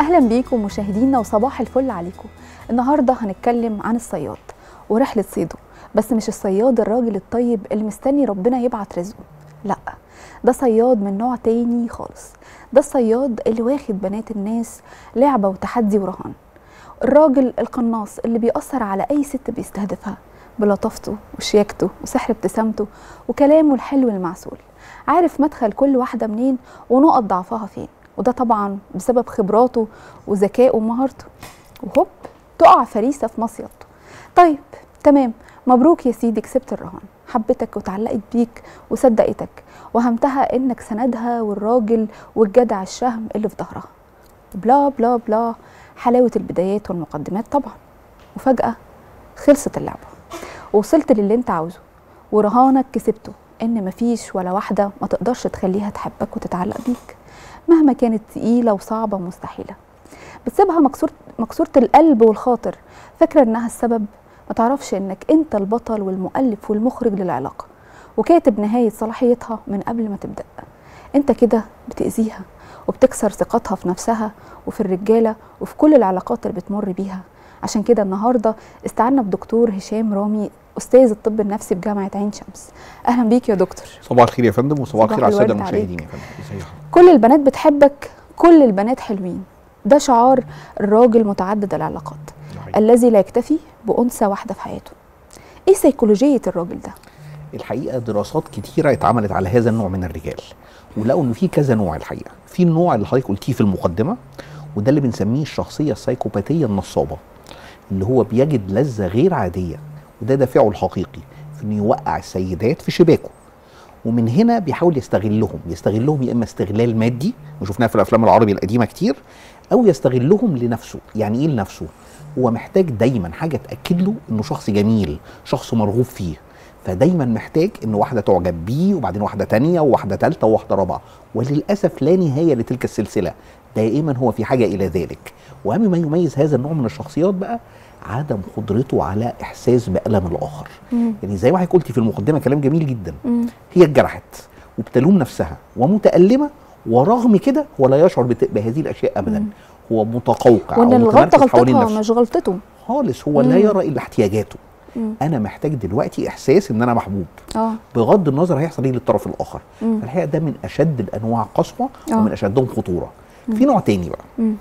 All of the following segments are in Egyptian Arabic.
اهلا بيكم مشاهدينا وصباح الفل عليكم النهارده هنتكلم عن الصياد ورحله صيده بس مش الصياد الراجل الطيب اللي مستني ربنا يبعت رزقه لا ده صياد من نوع تاني خالص ده الصياد اللي واخد بنات الناس لعبه وتحدي ورهان الراجل القناص اللي بيأثر على اي ست بيستهدفها بلطافته وشياكته وسحر ابتسامته وكلامه الحلو المعسول عارف مدخل كل واحده منين ونقط ضعفها فين وده طبعا بسبب خبراته وذكائه ومهارته وهوب تقع فريسه في مصيدته طيب تمام مبروك يا سيدي كسبت الرهان حبتك وتعلقت بيك وصدقتك وهمتها انك سندها والراجل والجدع الشهم اللي في ظهرها بلا بلا بلا حلاوه البدايات والمقدمات طبعا وفجاه خلصت اللعبه ووصلت للي انت عاوزه ورهانك كسبته ان مفيش ولا واحده ما تقدرش تخليها تحبك وتتعلق بيك مهما كانت تقيله وصعبه ومستحيله بتسيبها مكسورة مكسورة القلب والخاطر فاكرة إنها السبب ما تعرفش إنك أنت البطل والمؤلف والمخرج للعلاقة وكاتب نهاية صلاحيتها من قبل ما تبدأ أنت كده بتأذيها وبتكسر ثقتها في نفسها وفي الرجالة وفي كل العلاقات اللي بتمر بيها عشان كده النهاردة استعنا بدكتور هشام رامي أستاذ الطب النفسي بجامعة عين شمس أهلا بيك يا دكتور صباح الخير يا فندم وصباح صباح الخير على الساده الورد المشاهدين عليك. يا فندم ازي حضرتك كل البنات بتحبك كل البنات حلوين ده شعار الراجل متعدد العلاقات الذي لا يكتفي بأنثى واحدة في حياته ايه سيكولوجية الراجل ده؟ الحقيقه دراسات كتيره اتعملت على هذا النوع من الرجال ولقوا ان في كذا نوع الحقيقه في النوع اللي حضرتك قلتيه في المقدمه وده اللي بنسميه الشخصيه السايكوباتيه النصابه اللي هو بيجد لذه غير عاديه وده دافعه الحقيقي في انه يوقع السيدات في شباكه ومن هنا بيحاول يستغلهم يستغلهم يا اما استغلال مادي وشفناها في الافلام العربي القديمه كتير او يستغلهم لنفسه يعني ايه لنفسه هو محتاج دايما حاجه تاكد له انه شخص جميل شخص مرغوب فيه فدايما محتاج ان واحده تعجب بيه وبعدين واحده تانية وواحده تالتة وواحده رابعه وللاسف لا نهايه لتلك السلسله دائما هو في حاجه الى ذلك واهم ما يميز هذا النوع من الشخصيات بقى عدم قدرته على احساس بالم الاخر يعني زي ما حضرتك قلتي في المقدمه كلام جميل جدا هي اتجرحت وبتلوم نفسها ومتألمة ورغم كده هو لا يشعر بت- بهذه الأشياء أبدا مم. هو متقوقع وان أو الغلطة متمركز حوالين غلطتها نفسه مش غلطته خالص هو لا مم. يرى إلا احتياجاته مم. أنا محتاج دلوقتي إحساس إن أنا محبوب اه بغض النظر هيحصل إيه للطرف الآخر مم. فالحقيقة ده من أشد الأنواع قسوة آه. ومن أشدهم خطورة في نوع تاني بقى مم.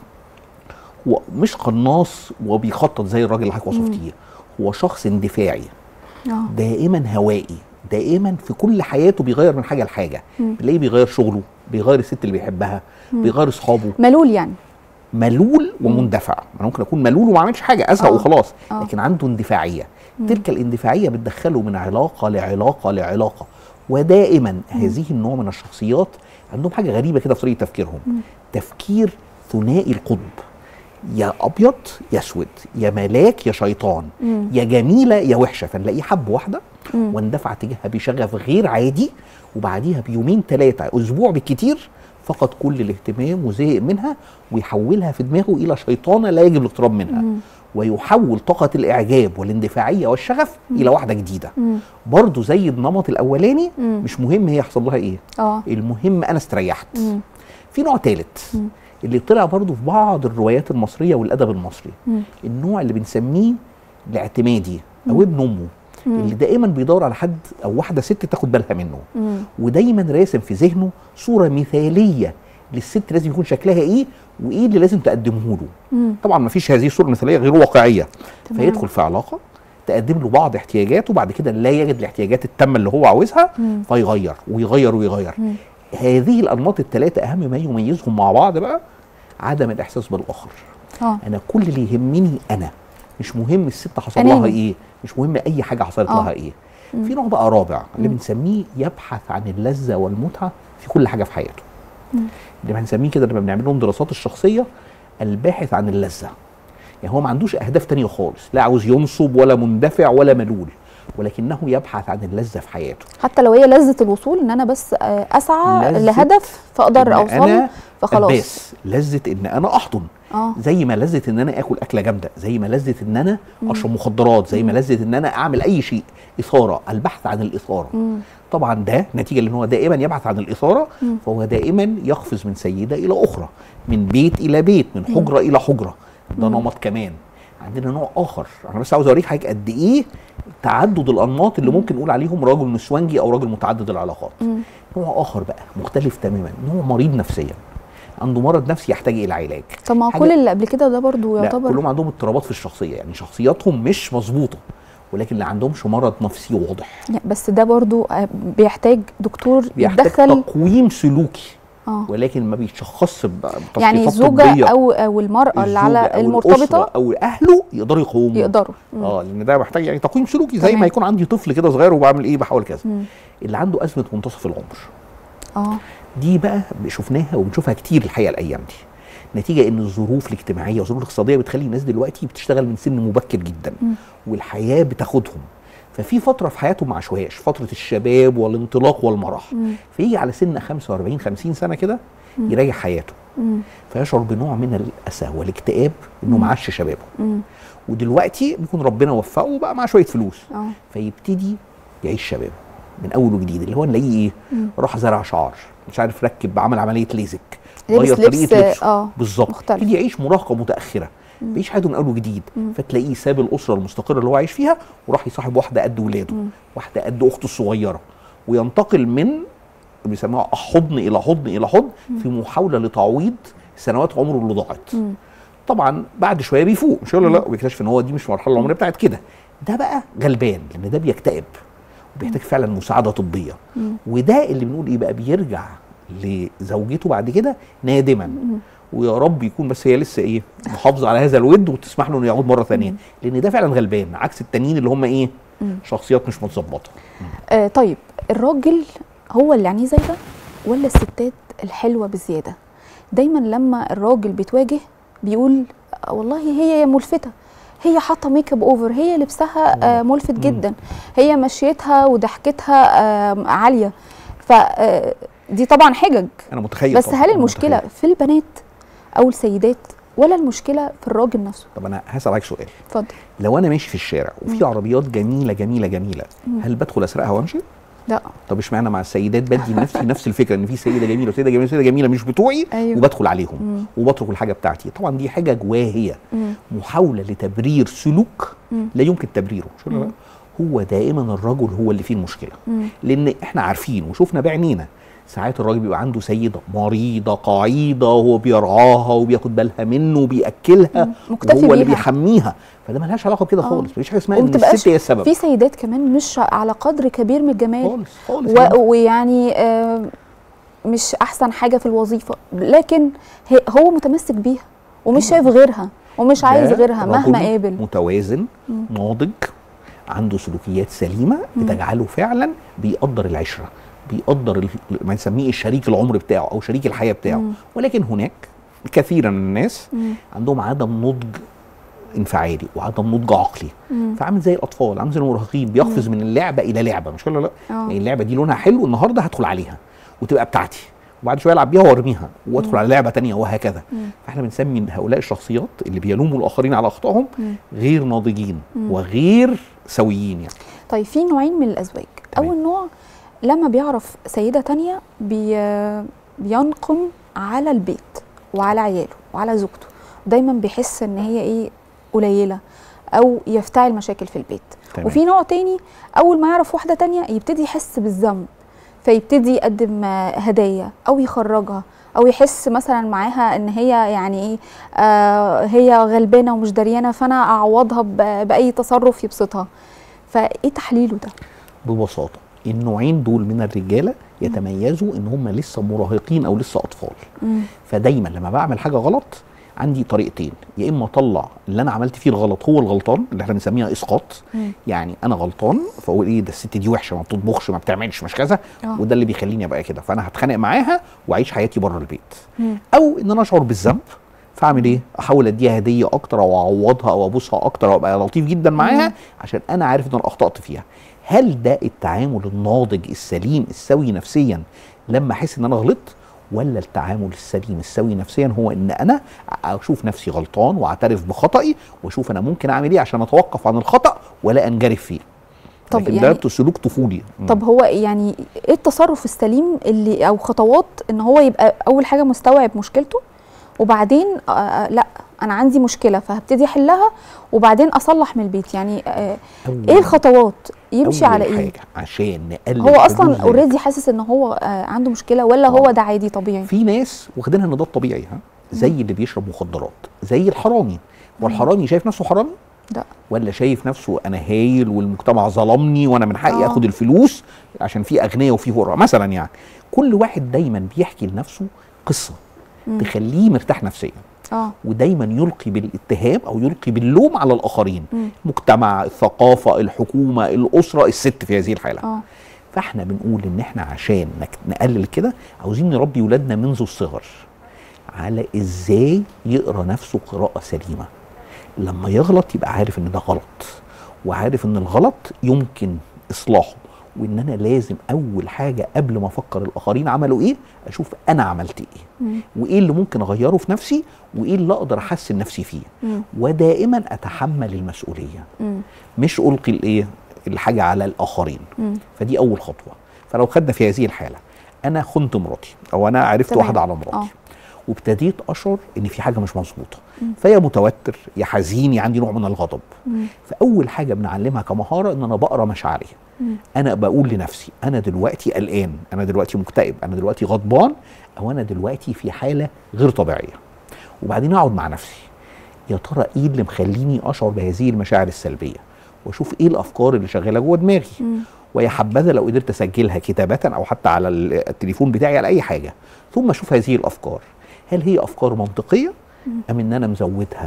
هو مش قناص وبيخطط زي الراجل اللي حضرتك وصفتيه هو شخص اندفاعي اه دائما هوائي دائما في كل حياته بيغير من حاجه لحاجه مم. بتلاقيه بيغير شغله بيغير الست اللي بيحبها بيغير اصحابه ملول يعني ملول ومندفع انا ممكن اكون ملول وما اعملش حاجه ازهق آه. وخلاص آه. لكن عنده اندفاعيه تلك الاندفاعيه بتدخله من علاقه لعلاقه لعلاقه ودائما هذه النوع من الشخصيات عندهم حاجه غريبه كده في طريقه تفكيرهم تفكير ثنائي القطب يا ابيض يا اسود يا ملاك يا شيطان مم. يا جميله يا وحشه فنلاقيه حب واحده مم. واندفع تجاهها بشغف غير عادي وبعديها بيومين ثلاثه اسبوع بالكتير فقد كل الاهتمام وزهق منها ويحولها في دماغه الى شيطانه لا يجب الاقتراب منها مم. ويحول طاقه الاعجاب والاندفاعيه والشغف الى واحده جديده مم. برضه زي النمط الاولاني مم. مش مهم هي يحصل لها ايه اه المهم انا استريحت مم. في نوع ثالث مم. اللي طلع برضه في بعض الروايات المصريه والادب المصري مم. النوع اللي بنسميه الاعتمادي او مم. ابن امه مم. اللي دائما بيدور على حد او واحده ست تاخد بالها منه مم. ودايما راسم في ذهنه صوره مثاليه للست لازم يكون شكلها ايه وايه اللي لازم تقدمه له مم. طبعا ما فيش هذه الصوره المثاليه غير واقعيه تمام. فيدخل في علاقه تقدم له بعض احتياجاته وبعد كده لا يجد الاحتياجات التامه اللي هو عاوزها مم. فيغير ويغير ويغير مم. هذه الانماط الثلاثه اهم ما يميزهم مع بعض بقى عدم الاحساس بالاخر اه انا كل اللي يهمني انا مش مهم الست حصل أناني. لها ايه مش مهم اي حاجه حصلت آه. لها ايه في نوع بقى رابع اللي مم. بنسميه يبحث عن اللذه والمتعه في كل حاجه في حياته مم. اللي بنسميه كده لما بنعمل لهم دراسات الشخصيه الباحث عن اللذه يعني هو ما عندوش اهداف تانية خالص لا عاوز ينصب ولا مندفع ولا ملول ولكنه يبحث عن اللذه في حياته حتى لو هي لذة الوصول ان انا بس آه، اسعى لذة لهدف فاقدر إن اوصل أنا فخلاص أباس لذه ان انا احضن اه زي ما لذه ان انا اكل اكله جامده زي ما لذه ان انا اشرب مخدرات زي ما لذه ان انا اعمل اي شيء اثاره البحث عن الاثاره مم. طبعا ده نتيجه لان هو دائما يبحث عن الاثاره مم. فهو دائما يقفز من سيده الى اخرى من بيت الى بيت من حجره الى حجره ده مم. نمط كمان عندنا نوع اخر انا بس عاوز اوريك حضرتك قد ايه تعدد الانماط اللي ممكن نقول عليهم راجل نسوانجي او راجل متعدد العلاقات مم. نوع اخر بقى مختلف تماما نوع مريض نفسيا عنده مرض نفسي يحتاج الى علاج طب ما هو حاجة- كل اللي قبل كده ده برضو لا يعتبر كلهم عندهم اضطرابات في الشخصيه يعني شخصياتهم مش مظبوطه ولكن اللي عندهمش مرض نفسي واضح لا، بس ده برضو آه، بيحتاج دكتور بيحتاج يتدخل تقويم سلوكي اه ولكن ما بيتشخصش ب- يعني بتشخيصات الزوجه طبية. او او المراه اللي الزوجة على أو المرتبطه الأسرة او اهله يقدروا يقوموا يقدروا مم. اه لان ده محتاج يعني تقويم سلوكي زي تمام. ما يكون عندي طفل كده صغير وبعمل ايه بحاول كذا مم. اللي عنده ازمه منتصف العمر اه دي بقى شفناها وبنشوفها كتير الحقيقه الايام دي نتيجه ان الظروف الاجتماعيه والظروف الاقتصاديه بتخلي الناس دلوقتي بتشتغل من سن مبكر جدا مم. والحياه بتاخدهم ففي فتره في حياتهم ما عاشوهاش فتره الشباب والانطلاق والمرح مم. فيجي على سن 45 50 سنه كده يريح حياته مم. فيشعر بنوع من الاسى والاكتئاب انه ما عاش شبابه مم. ودلوقتي بيكون ربنا وفقه وبقى معاه شويه فلوس اه فيبتدي يعيش شبابه من اول وجديد اللي هو نلاقيه ايه مم. راح زرع شعر مش عارف ركب عمل عمليه ليزك لبس غير لبس طريقه لبسه اه بالظبط مختلف. يبتدي يعيش مراهقه متاخره بيعيش حياته من اول وجديد مم. فتلاقيه ساب الاسره المستقره اللي هو عايش فيها وراح يصاحب واحده قد ولاده مم. واحده قد اخته الصغيره وينتقل من بيسموها حضن الى حضن الى حضن في محاوله لتعويض سنوات عمره اللي ضاعت مم. طبعا بعد شويه بيفوق مش هيقول له لا وبيكتشف ان هو دي مش المرحله العمريه بتاعت كده ده بقى غلبان لان ده بيكتئب وبيحتاج فعلا مساعده طبيه مم. وده اللي بنقول ايه بقى بيرجع لزوجته بعد كده نادما ويا رب يكون بس هي لسه ايه محافظه على هذا الود وتسمح له انه يعود مره ثانيه لان ده فعلا غلبان عكس التانيين اللي هم ايه مم. شخصيات مش متظبطه آه طيب الراجل هو اللي عينيه زايده ولا الستات الحلوه بزياده دايما لما الراجل بيتواجه بيقول آه والله هي ملفته هي حاطه ميك اب اوفر هي لبسها آه ملفت جدا هي مشيتها وضحكتها آه عاليه ف آه، دي طبعا حجج انا متخيل بس طبعاً، هل أنا المشكله متخيل. في البنات او السيدات ولا المشكله في الراجل نفسه طب انا هسالك سؤال اتفضل لو انا ماشي في الشارع وفي عربيات جميله جميله جميله هل بدخل اسرقها وامشي لا طب اشمعنى مع السيدات بدي لنفسي نفس الفكره ان في سيده جميله وسيده جميله وسيده جميله مش بتوعي أيوة. وبدخل عليهم مم. وبترك الحاجه بتاعتي طبعا دي حاجه واهيه مم. محاوله لتبرير سلوك مم. لا يمكن تبريره شو لا؟ هو دائما الرجل هو اللي فيه المشكله مم. لان احنا عارفين وشفنا بعينينا ساعات الراجل بيبقى عنده سيده مريضه قعيده وهو بيرعاها وبياخد بالها منه وبياكلها مكتفي وهو اللي بيها. بيحميها فده ملهاش علاقه بكده آه. خالص مفيش حاجه اسمها ان ومتبقاش الست هي السبب في سيدات كمان مش على قدر كبير من الجمال خالص خالص و- ويعني آه، مش احسن حاجه في الوظيفه لكن هي هو متمسك بيها ومش شايف غيرها ومش عايز ده غيرها مهما رجل قابل متوازن ناضج عنده سلوكيات سليمه بتجعله فعلا بيقدر العشره بيقدر ال- ما نسميه الشريك العمر بتاعه او شريك الحياه بتاعه مم. ولكن هناك كثيرا من الناس مم. عندهم عدم نضج انفعالي وعدم نضج عقلي مم. فعامل زي الاطفال عامل زي المراهقين بيقفز من اللعبه الى لعبه مش كده لا آه. يعني اللعبه دي لونها حلو النهارده هدخل عليها وتبقى بتاعتي وبعد شويه العب بيها وارميها وادخل على لعبه تانية وهكذا فاحنا بنسمي إن هؤلاء الشخصيات اللي بيلوموا الاخرين على اخطائهم غير ناضجين وغير سويين يعني طيب في نوعين من الازواج تمام. اول نوع لما بيعرف سيده تانية بي بينقم على البيت وعلى عياله وعلى زوجته دايما بيحس ان هي ايه قليله او يفتعل مشاكل في البيت تمام. وفي نوع تاني اول ما يعرف واحده تانية يبتدي يحس بالذنب فيبتدي يقدم آه، هدايا او يخرجها او يحس مثلا معاها ان هي يعني ايه آه هي غلبانه ومش دريانه فانا اعوضها ب- باي تصرف يبسطها فايه تحليله ده ببساطه النوعين دول من الرجاله يتميزوا ان هم لسه مراهقين او لسه اطفال مم. فدايما لما بعمل حاجه غلط عندي طريقتين يا اما اطلع اللي انا عملت فيه الغلط هو الغلطان اللي احنا بنسميها اسقاط مم. يعني انا غلطان فاقول ايه ده الست دي وحشه ما بتطبخش ما بتعملش مش كذا آه. وده اللي بيخليني ابقى كده فانا هتخانق معاها واعيش حياتي بره البيت مم. او ان انا اشعر بالذنب فاعمل ايه احاول اديها هديه اكتر او اعوضها او ابوسها اكتر او ابقى لطيف جدا معاها عشان انا عارف ان انا اخطات فيها هل ده التعامل الناضج السليم السوي نفسيا لما احس ان انا غلطت ولا التعامل السليم السوي نفسيا هو ان انا اشوف نفسي غلطان واعترف بخطئي واشوف انا ممكن اعمل ايه عشان اتوقف عن الخطا ولا انجرف فيه طب لكن يعني- ده سلوك طفولي مم. طب هو يعني ايه التصرف السليم اللي او خطوات ان هو يبقى اول حاجه مستوعب مشكلته وبعدين آه آه، لا انا عندي مشكله فهبتدي احلها وبعدين اصلح من البيت يعني آه أول- ايه الخطوات يمشي أول على ايه حاجة عشان نقلل هو اصلا حدوث ذلك. اوريدي حاسس ان هو آه عنده مشكله ولا هو آه. ده عادي طبيعي في ناس واخدينها ان ده الطبيعي ها زي اللي بيشرب مخدرات زي الحرامي والحرامي شايف نفسه حرامي لا ولا شايف نفسه انا هايل والمجتمع ظلمني وانا من حقي آه. اخد الفلوس عشان في اغنياء وفي فقراء مثلا يعني كل واحد دايما بيحكي لنفسه قصه مم. تخليه مرتاح نفسيا اه ودايما يلقي بالاتهام او يلقي باللوم على الاخرين مم. المجتمع الثقافه الحكومه الاسره الست في هذه الحاله اه فاحنا بنقول ان احنا عشان نك- نقلل كده عاوزين نربي ولادنا منذ الصغر على ازاي يقرا نفسه قراءه سليمه لما يغلط يبقى عارف ان ده غلط وعارف ان الغلط يمكن اصلاحه وان انا لازم اول حاجه قبل ما افكر الاخرين عملوا ايه اشوف انا عملت ايه مم. وايه اللي ممكن اغيره في نفسي وايه اللي اقدر احسن نفسي فيه مم. ودائما اتحمل المسؤوليه مم. مش القي الايه الحاجه على الاخرين مم. فدي اول خطوه فلو خدنا في هذه الحاله انا خنت مراتي او انا عرفت تمام. واحده على مراتي آه. وابتديت اشعر ان في حاجه مش مظبوطه فيا متوتر يا حزين يا عندي نوع من الغضب مم. فاول حاجه بنعلمها كمهاره ان انا بقرا مشاعري مم. انا بقول لنفسي انا دلوقتي قلقان انا دلوقتي مكتئب انا دلوقتي غضبان او انا دلوقتي في حاله غير طبيعيه وبعدين اقعد مع نفسي يا ترى ايه اللي مخليني اشعر بهذه المشاعر السلبيه واشوف ايه الافكار اللي شغاله جوه دماغي مم. ويا حبذا لو قدرت اسجلها كتابه او حتى على ال- التليفون بتاعي على اي حاجه ثم اشوف هذه الافكار هل هي افكار منطقيه ام ان انا مزودها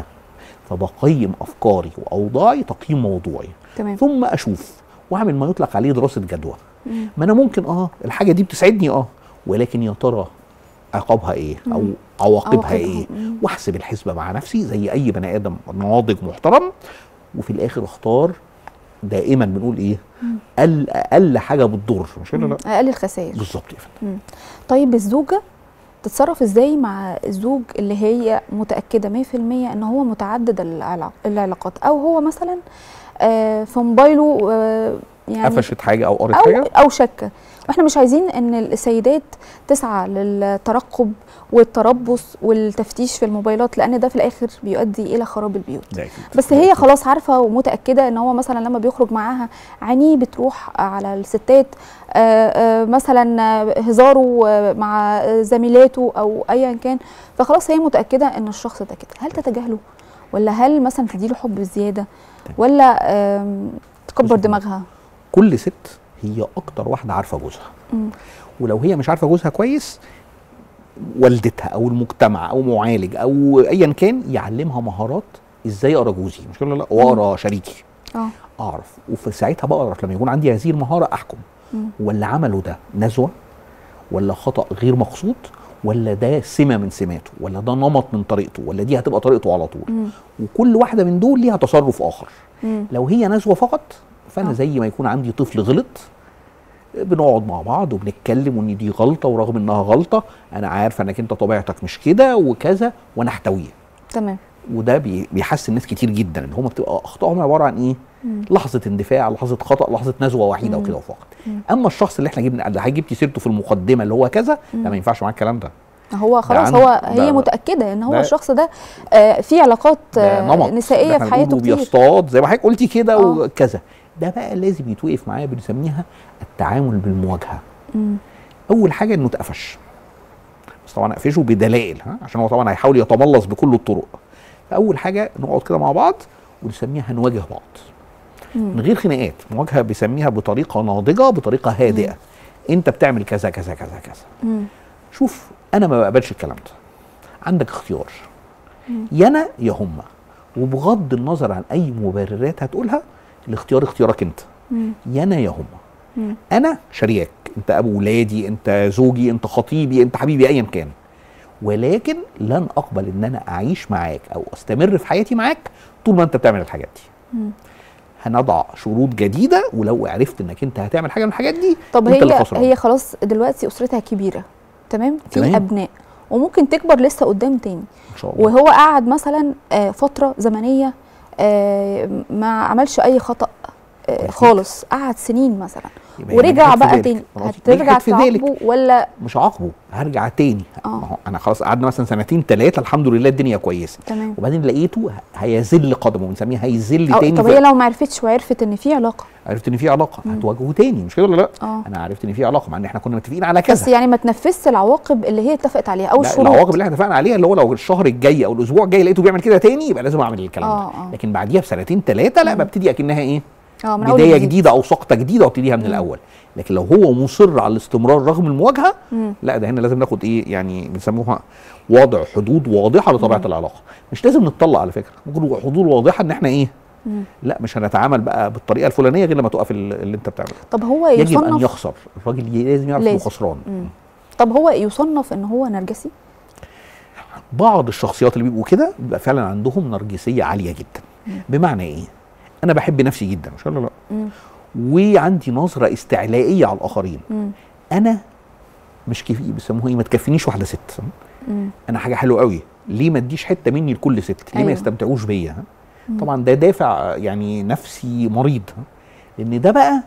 فبقيم افكاري واوضاعي تقييم موضوعي تمام ثم اشوف واعمل ما يطلق عليه دراسه جدوى مم. ما انا ممكن اه الحاجه دي بتسعدني اه ولكن يا ترى عقابها ايه او مم. عواقبها عواقبها، ايه مم. واحسب الحسبه مع نفسي زي اي بني ادم ناضج محترم وفي الاخر اختار دائما بنقول ايه اقل اقل حاجه بتضر مش كده لا اقل الخسائر بالظبط يا فندم طيب الزوجة تتصرف ازاي مع الزوج اللي هي متأكدة 100% ان هو متعدد العلاق- العلاقات او هو مثلا آه، في موبايله آه، يعني قفشت حاجه او قرت او حاجه او شكه واحنا مش عايزين ان السيدات تسعى للترقب والتربص والتفتيش في الموبايلات لان ده في الاخر بيؤدي الى خراب البيوت ده أكيد. بس ده هي أكيد. خلاص عارفه ومتاكده ان هو مثلا لما بيخرج معاها عينيه بتروح على الستات آه، آه، مثلا آه، هزاره آه، مع زميلاته او ايا كان فخلاص هي متاكده ان الشخص ده كده هل تتجاهله ولا هل مثلا تديله حب زياده ولا آم، تكبر بص، دماغها كل ست هي اكتر واحده عارفه جوزها مم. ولو هي مش عارفه جوزها كويس والدتها او المجتمع او معالج او ايا كان يعلمها مهارات ازاي اقرا جوزي مش كده لا واقرا شريكي اه اعرف وفي ساعتها بقدر لما يكون عندي هذه المهاره احكم مم. ولا عمله ده نزوه ولا خطا غير مقصود ولا ده سمه من سماته ولا ده نمط من طريقته ولا دي هتبقى طريقته على طول مم. وكل واحده من دول ليها تصرف اخر مم. لو هي نزوه فقط فانا آه. زي ما يكون عندي طفل غلط بنقعد مع بعض وبنتكلم وان دي غلطه ورغم انها غلطه انا عارفه انك انت طبيعتك مش كده وكذا وانا احتويه تمام وده بي- بيحسن ناس كتير جدا ان هم بتبقى اخطائهم عباره عن ايه؟ مم. لحظه اندفاع لحظه خطا لحظه نزوه وحيده مم. وكده وفقط مم. اما الشخص اللي احنا جبنا اللي جبتي سيرته في المقدمه اللي هو كذا ده ما ينفعش معاه الكلام ده هو خلاص عند- هو ده- هي متاكده ان هو ده- الشخص ده آه، في علاقات ده آه، نمط نسائيه ده احنا في حياته بنقوله كتير بيصطاد زي ما حضرتك قلتي كده آه. وكذا ده بقى لازم يتوقف معايا بنسميها التعامل بالمواجهه مم. اول حاجه انه اتقفش بس طبعا اقفشه بدلائل ها عشان هو طبعا هيحاول يتملص بكل الطرق فاول حاجه نقعد كده مع بعض ونسميها هنواجه بعض من مم. غير خناقات مواجهه بيسميها بطريقه ناضجه بطريقه هادئه انت بتعمل كذا كذا كذا كذا مم. شوف انا ما بقبلش الكلام ده عندك اختيار يا انا يا هما وبغض النظر عن اي مبررات هتقولها الاختيار اختيارك انت مم. يا انا يا هما مم. انا شريك انت ابو ولادي انت زوجي انت خطيبي انت حبيبي ايا كان ولكن لن اقبل ان انا اعيش معاك او استمر في حياتي معاك طول ما انت بتعمل الحاجات دي مم. هنضع شروط جديده ولو عرفت انك انت هتعمل حاجه من الحاجات دي طب انت اللي هي خسران. هي خلاص دلوقتي اسرتها كبيره تمام في تمام. ابناء وممكن تكبر لسه قدام تاني ان شاء الله وهو قعد مثلا آه، فتره زمنيه آه، ما عملش اي خطا آه، كويس. خالص قعد سنين مثلا يبقى هي ورجع نجحت في بقى ذلك. تاني خلاص. هترجع نجحت في ذلك. تعاقبه ولا مش عاقبه هرجع تاني آه. ما هو انا خلاص قعدنا مثلا سنتين ثلاثه الحمد لله الدنيا كويسه تمام وبعدين لقيته هيذل قدمه بنسميه هيذل أو تاني طب في- هي لو ما عرفتش وعرفت ان في علاقه عرفت ان في علاقه مم. هتواجهه تاني مش كده ولا لا اه انا عرفت ان في علاقه مع ان احنا كنا متفقين على بس كذا يعني ما تنفذش العواقب اللي هي اتفقت عليها او لا الشروط العواقب اللي احنا اتفقنا عليها اللي هو لو الشهر الجاي او الاسبوع الجاي لقيته بيعمل كده تاني يبقى لازم اعمل الكلام آه، ده آه. لكن بعديها بسنتين ثلاثه لا مم. ببتدي اكنها ايه اه من أول بدايه وجديد. جديده او سقطه جديده وابتديها من مم. الاول لكن لو هو مصر على الاستمرار رغم المواجهه مم. لا ده هنا لازم ناخد ايه يعني بنسموها وضع حدود واضحه لطبيعه مم. العلاقه مش لازم نتطلق على فكره ممكن يبقى حدود واضحه ان احنا ايه مم. لا مش هنتعامل بقى بالطريقه الفلانيه غير لما توقف ال- اللي انت بتعمله طب هو يجب ان يصنف يخسر الراجل لازم يعرف انه لازم. خسران مم. طب هو يصنف ان هو نرجسي بعض الشخصيات اللي بيبقوا كده بيبقى فعلا عندهم نرجسيه عاليه جدا مم. بمعنى ايه انا بحب نفسي جدا مش كده ولا لا مم. وعندي نظره استعلائيه على الاخرين مم. انا مش كفي بيسموها ايه ما تكفينيش واحده ست مم. انا حاجه حلوه قوي ليه ما اديش حته مني لكل ست ليه أيوة. ما يستمتعوش بيا ها؟ مم. طبعا ده دافع يعني نفسي مريض ها؟ لان ده بقى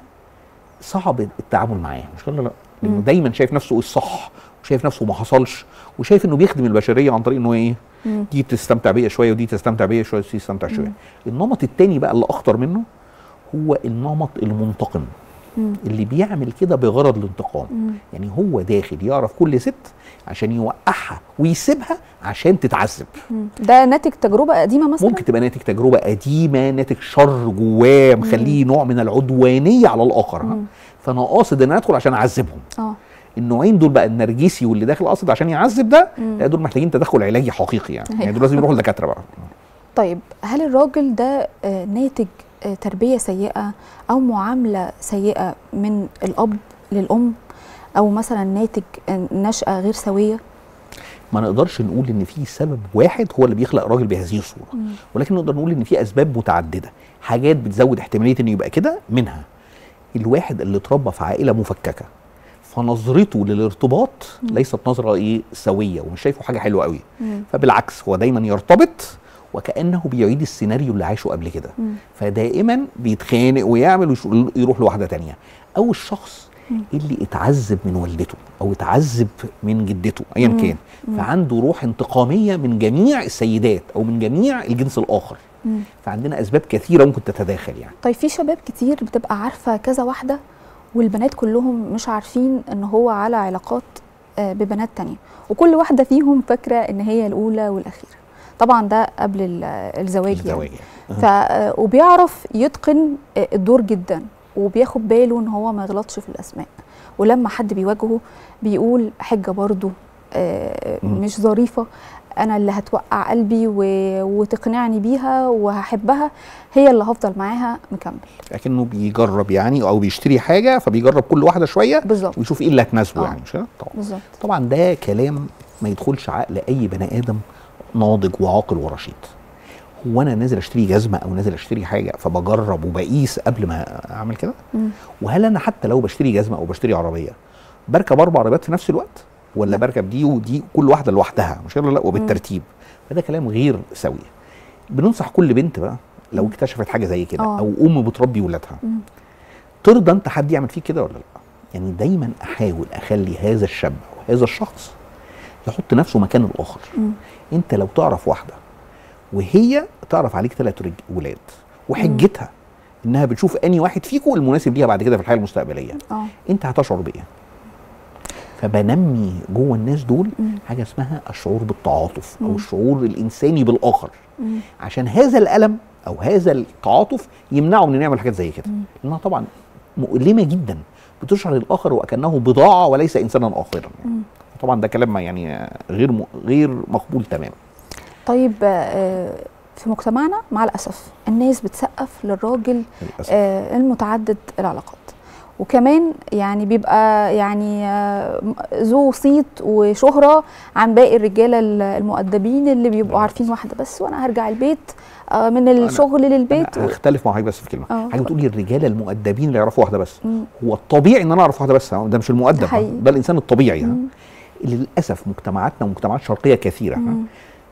صعب التعامل معاه مش كده ولا لا لانه مم. دايما شايف نفسه الصح وشايف نفسه ما حصلش وشايف انه بيخدم البشريه عن طريق انه ايه مم. دي تستمتع بيا شويه ودي تستمتع بيا شويه ودي تستمتع شويه مم. النمط التاني بقى اللي اخطر منه هو النمط المنتقم مم. اللي بيعمل كده بغرض الانتقام مم. يعني هو داخل يعرف كل ست عشان يوقعها ويسيبها عشان تتعذب مم. ده ناتج تجربه قديمه مثلا ممكن تبقى ناتج تجربه قديمه ناتج شر جواه مخليه نوع من العدوانيه على الاخر ها؟ مم. فانا قاصد ان أنا ادخل عشان اعذبهم اه النوعين دول بقى النرجسي واللي داخل قاصد عشان يعذب ده مم. لا دول محتاجين تدخل علاجي حقيقي يعني أيوة. يعني دول لازم يروحوا لدكاتره بقى طيب هل الراجل ده آه، ناتج آه، تربية سيئة أو معاملة سيئة من الأب للأم أو مثلا ناتج آه، نشأة غير سوية؟ ما نقدرش نقول ان في سبب واحد هو اللي بيخلق راجل بهذه الصوره مم. ولكن نقدر نقول ان في اسباب متعدده حاجات بتزود احتماليه انه يبقى كده منها الواحد اللي اتربى في عائله مفككه فنظرته للارتباط مم. ليست نظره ايه سويه ومش شايفه حاجه حلوه قوي مم. فبالعكس هو دايما يرتبط وكانه بيعيد السيناريو اللي عاشه قبل كده مم. فدائما بيتخانق ويعمل ويش- يروح لواحده تانية او الشخص مم. اللي اتعذب من والدته او اتعذب من جدته ايا مم. كان مم. فعنده روح انتقاميه من جميع السيدات او من جميع الجنس الاخر مم. فعندنا اسباب كثيره ممكن تتداخل يعني طيب في شباب كتير بتبقى عارفة كذا واحدة والبنات كلهم مش عارفين إن هو على علاقات آه، ببنات تانية وكل واحدة فيهم فاكرة إن هي الأولى والأخيرة طبعا ده قبل ال- الزواج يعني. الزواج ف آه، وبيعرف يتقن آه، الدور جدا وبياخد باله ان هو ما يغلطش في الاسماء ولما حد بيواجهه بيقول حجه برضو آه، مم. مش ظريفه انا اللي هتوقع قلبي و... وتقنعني بيها وهحبها هي اللي هفضل معاها مكمل لكنه بيجرب يعني او بيشتري حاجه فبيجرب كل واحده شويه بالظبط ويشوف ايه اللي هتناسبه آه. يعني مش كده؟ طبعا بالظبط طبعا ده كلام ما يدخلش عقل اي بني ادم ناضج وعاقل ورشيد هو انا نازل اشتري جزمه او نازل اشتري حاجه فبجرب وبقيس قبل ما اعمل كده مم. وهل انا حتى لو بشتري جزمه او بشتري عربيه بركب اربع عربيات في نفس الوقت ولا لا. بركب دي ودي كل واحده لوحدها مش كده ولا لا وبالترتيب فده كلام غير سوي بننصح كل بنت بقى لو مم. اكتشفت حاجه زي كده آه. او ام بتربي ولادها مم. ترضى انت حد يعمل فيك كده ولا لا يعني دايما احاول اخلي هذا الشاب او هذا الشخص يحط نفسه مكان الاخر مم. انت لو تعرف واحده وهي تعرف عليك ثلاث رج- ولاد وحجتها انها بتشوف اني واحد فيكم المناسب ليها بعد كده في الحياه المستقبليه اه انت هتشعر بايه فبنمي جوه الناس دول مم. حاجه اسمها الشعور بالتعاطف او مم. الشعور الانساني بالاخر مم. عشان هذا الالم او هذا التعاطف يمنعه من انه يعمل حاجات زي كده مم. لانها طبعا مؤلمه جدا بتشعر الاخر وكانه بضاعه وليس انسانا اخرا مم. طبعا ده كلام ما يعني غير م... غير مقبول تماما طيب آه، في مجتمعنا مع الاسف الناس بتسقف للراجل للاسف آه، المتعدد العلاقات وكمان يعني بيبقى يعني آه، ذو صيت وشهرة عن باقي الرجالة ال- المؤدبين اللي بيبقوا لا. عارفين واحدة بس وأنا هرجع البيت آه، من الشغل للبيت انا و... هختلف مع حضرتك بس في كلمه آه. حاجه بتقولي الرجاله المؤدبين اللي يعرفوا واحده بس مم. هو الطبيعي ان انا اعرف واحده بس ده مش المؤدب ده حقيقي. ده الانسان الطبيعي ها. مم. للاسف مجتمعاتنا ومجتمعات شرقيه كثيره ها، مم.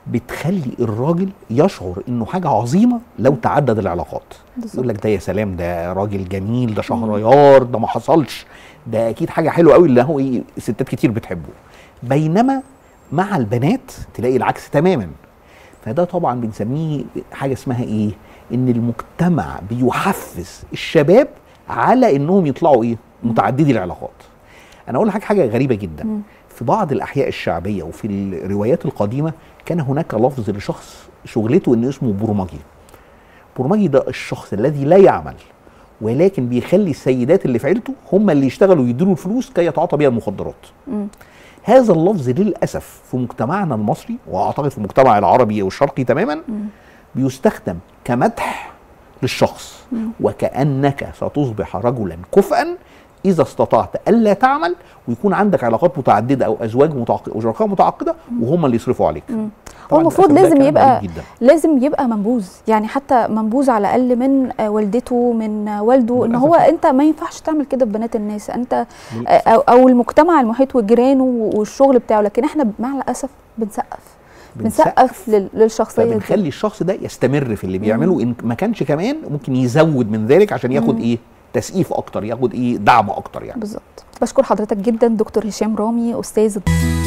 بتخلي الراجل يشعر انه حاجه عظيمه لو تعدد العلاقات بالظبط. يقول لك ده يا سلام ده راجل جميل ده شهريار ده ما حصلش ده اكيد حاجه حلوه قوي اللي هو ايه ستات كتير بتحبه بينما مع البنات تلاقي العكس تماما فده طبعا بنسميه حاجه اسمها ايه ان المجتمع بيحفز الشباب على انهم يطلعوا ايه متعددي العلاقات انا اقول لحضرتك حاجه غريبه جدا مم. في بعض الاحياء الشعبيه وفي الروايات القديمه كان هناك لفظ لشخص شغلته انه اسمه برمجي برمجي ده الشخص الذي لا يعمل ولكن بيخلي السيدات اللي في عيلته هم اللي يشتغلوا ويديروا الفلوس كي يتعاطى بيها المخدرات مم. هذا اللفظ للاسف في مجتمعنا المصري واعتقد في المجتمع العربي والشرقي تماما مم. بيستخدم كمدح للشخص مم. وكانك ستصبح رجلا كفءا اذا استطعت الا تعمل ويكون عندك علاقات متعدده او ازواج متعقده او شركاء متعقده وهم اللي يصرفوا عليك مم. طبعاً هو المفروض للأسف ده لازم كلام يبقى غريب جدا. لازم يبقى منبوذ يعني حتى منبوذ على الاقل من آه، والدته من آه، والده ان للأسف. هو انت ما ينفعش تعمل كده في بنات الناس انت آه، للأسف. او, أو المجتمع المحيط وجيرانه والشغل بتاعه لكن احنا مع الاسف بنسقف بنسقف لل- للشخصيه دي فبنخلي الشخص ده يستمر في اللي بيعمله ان ما كانش كمان ممكن يزود من ذلك عشان ياخد مم. ايه تسقيف اكتر ياخد ايه دعم اكتر يعني بالظبط بشكر حضرتك جدا دكتور هشام رامي استاذ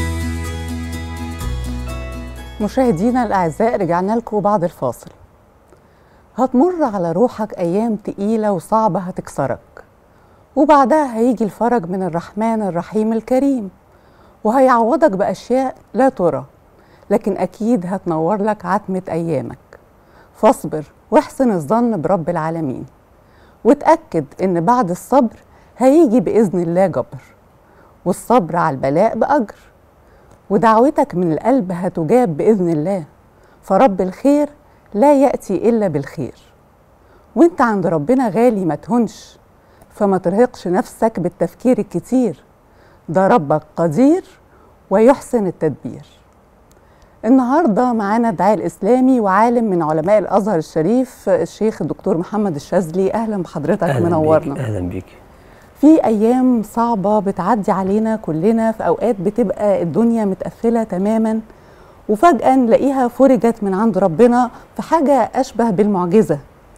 مشاهدينا الأعزاء رجعنا لكم بعد الفاصل هتمر على روحك أيام تقيلة وصعبة هتكسرك وبعدها هيجي الفرج من الرحمن الرحيم الكريم وهيعوضك بأشياء لا ترى لكن أكيد هتنور لك عتمة أيامك فاصبر واحسن الظن برب العالمين وتأكد إن بعد الصبر هيجي بإذن الله جبر والصبر على البلاء بأجر ودعوتك من القلب هتجاب بإذن الله فرب الخير لا يأتي إلا بالخير وانت عند ربنا غالي ما تهنش فما ترهقش نفسك بالتفكير الكتير ده ربك قدير ويحسن التدبير النهاردة معانا داعي الإسلامي وعالم من علماء الأزهر الشريف الشيخ الدكتور محمد الشاذلي أهلا بحضرتك أهلاً منورنا بيك اهلا بيك في ايام صعبه بتعدي علينا كلنا في اوقات بتبقى الدنيا متقفله تماما وفجاه نلاقيها فرجت من عند ربنا في حاجه اشبه بالمعجزه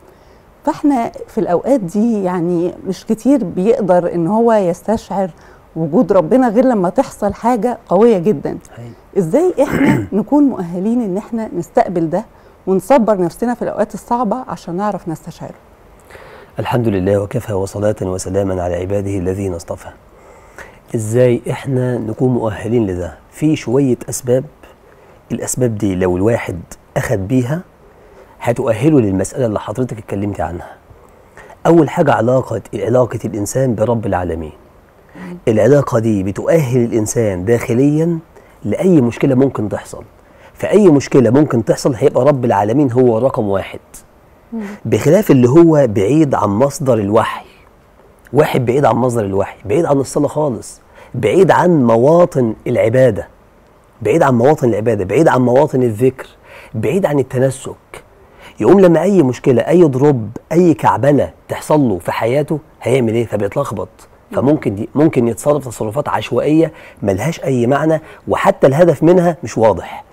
فاحنا في الاوقات دي يعني مش كتير بيقدر ان هو يستشعر وجود ربنا غير لما تحصل حاجه قويه جدا هاي. ازاي احنا نكون مؤهلين ان احنا نستقبل ده ونصبر نفسنا في الاوقات الصعبه عشان نعرف نستشعره الحمد لله وكفى وصلاة وسلاما على عباده الذين اصطفى ازاي احنا نكون مؤهلين لده في شوية اسباب الاسباب دي لو الواحد اخد بيها هتؤهله للمسألة اللي حضرتك اتكلمتي عنها اول حاجة علاقة علاقة الانسان برب العالمين العلاقة دي بتؤهل الانسان داخليا لاي مشكلة ممكن تحصل فاي مشكلة ممكن تحصل هيبقى رب العالمين هو رقم واحد بخلاف اللي هو بعيد عن مصدر الوحي واحد بعيد عن مصدر الوحي بعيد عن الصلاة خالص بعيد عن مواطن العبادة بعيد عن مواطن العبادة بعيد عن مواطن الذكر بعيد عن التنسك يقوم لما أي مشكلة أي ضرب أي كعبلة تحصل له في حياته هيعمل إيه فبيتلخبط فممكن دي ممكن يتصرف تصرفات عشوائية ملهاش أي معنى وحتى الهدف منها مش واضح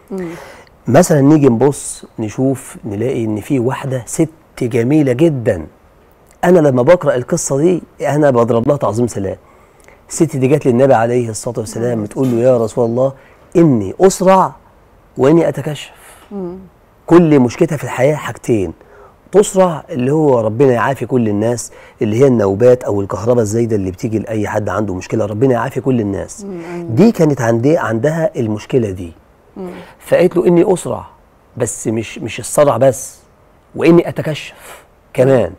مثلا نيجي نبص نشوف نلاقي ان في واحده ست جميله جدا انا لما بقرا القصه دي انا بضرب لها تعظيم سلام الست دي جت للنبي عليه الصلاه والسلام بتقول له يا رسول الله اني اسرع واني اتكشف كل مشكلتها في الحياه حاجتين تسرع اللي هو ربنا يعافي كل الناس اللي هي النوبات او الكهرباء الزايده اللي بتيجي لاي حد عنده مشكله ربنا يعافي كل الناس دي كانت عندي عندها المشكله دي فقالت له اني اسرع بس مش مش الصرع بس واني اتكشف كمان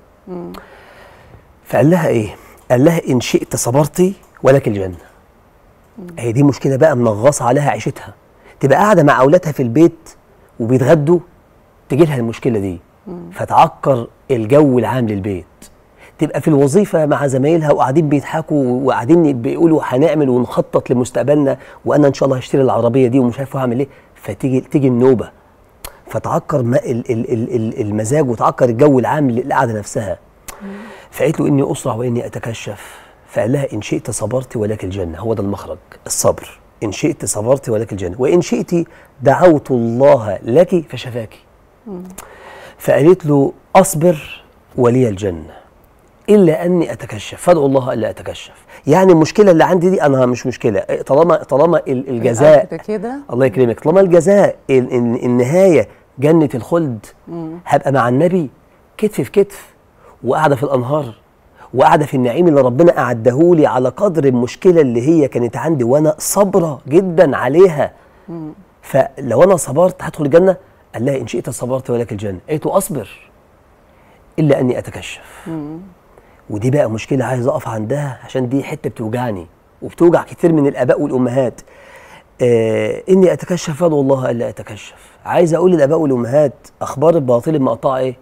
فقال لها ايه قال لها ان شئت صبرتي ولك الجنه هي دي مشكله بقى منغصه عليها عيشتها تبقى قاعده مع اولادها في البيت وبيتغدوا تجي لها المشكله دي فتعكر الجو العام للبيت تبقى في الوظيفه مع زمايلها وقاعدين بيضحكوا وقاعدين بيقولوا هنعمل ونخطط لمستقبلنا وانا ان شاء الله هشتري العربيه دي ومش عارف هعمل ايه فتيجي تيجي النوبه فتعكر ما ال ال ال ال المزاج وتعكر الجو العام للقعده نفسها فقالت له اني اسرع واني اتكشف فقال لها ان شئت صبرت ولك الجنه هو ده المخرج الصبر ان شئت صبرت ولك الجنه وان شئت دعوت الله لك فشفاك فقالت له اصبر ولي الجنه الا اني اتكشف فادعو الله الا اتكشف يعني المشكله اللي عندي دي انا مش مشكله طالما طالما ال- الجزاء الأجر كده الله يكرمك طالما الجزاء ال- ال- النهايه جنه الخلد هبقى مع النبي كتف في كتف وقاعده في الانهار وقاعده في النعيم اللي ربنا اعده لي على قدر المشكله اللي هي كانت عندي وانا صابره جدا عليها فلو انا صبرت هدخل الجنه قال لها ان شئت صبرت ولك الجنه قالت له اصبر الا اني اتكشف ودي بقى مشكله عايز اقف عندها عشان دي حته بتوجعني وبتوجع كتير من الاباء والامهات آه اني اتكشف فادعو الله الا اتكشف عايز اقول للاباء والامهات اخبار الباطل المقطعه ايه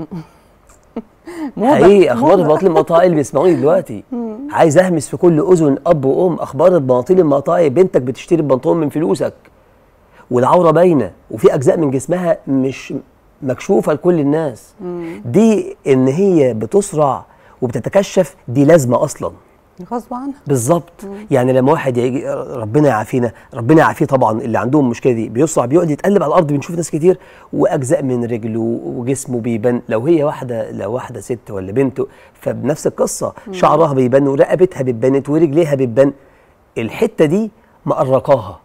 موضة حقيقي اخبار موضة. الباطل المقطعه اللي بيسمعوني دلوقتي عايز اهمس في كل اذن اب وام اخبار الباطل المقطعه إيه؟ بنتك بتشتري البنطلون من فلوسك والعوره باينه وفي اجزاء من جسمها مش مكشوفه لكل الناس دي ان هي بتسرع وبتتكشف دي لازمه اصلا غصب عنها بالظبط يعني لما واحد يجي ربنا يعافينا ربنا يعافيه طبعا اللي عندهم المشكله دي بيسرع بيقعد يتقلب على الارض بنشوف ناس كتير واجزاء من رجله وجسمه بيبان لو هي واحده لو واحده ست ولا بنت فبنفس القصه شعرها بيبان ورقبتها بتبانت ورجليها بتبان الحته دي مقرقاها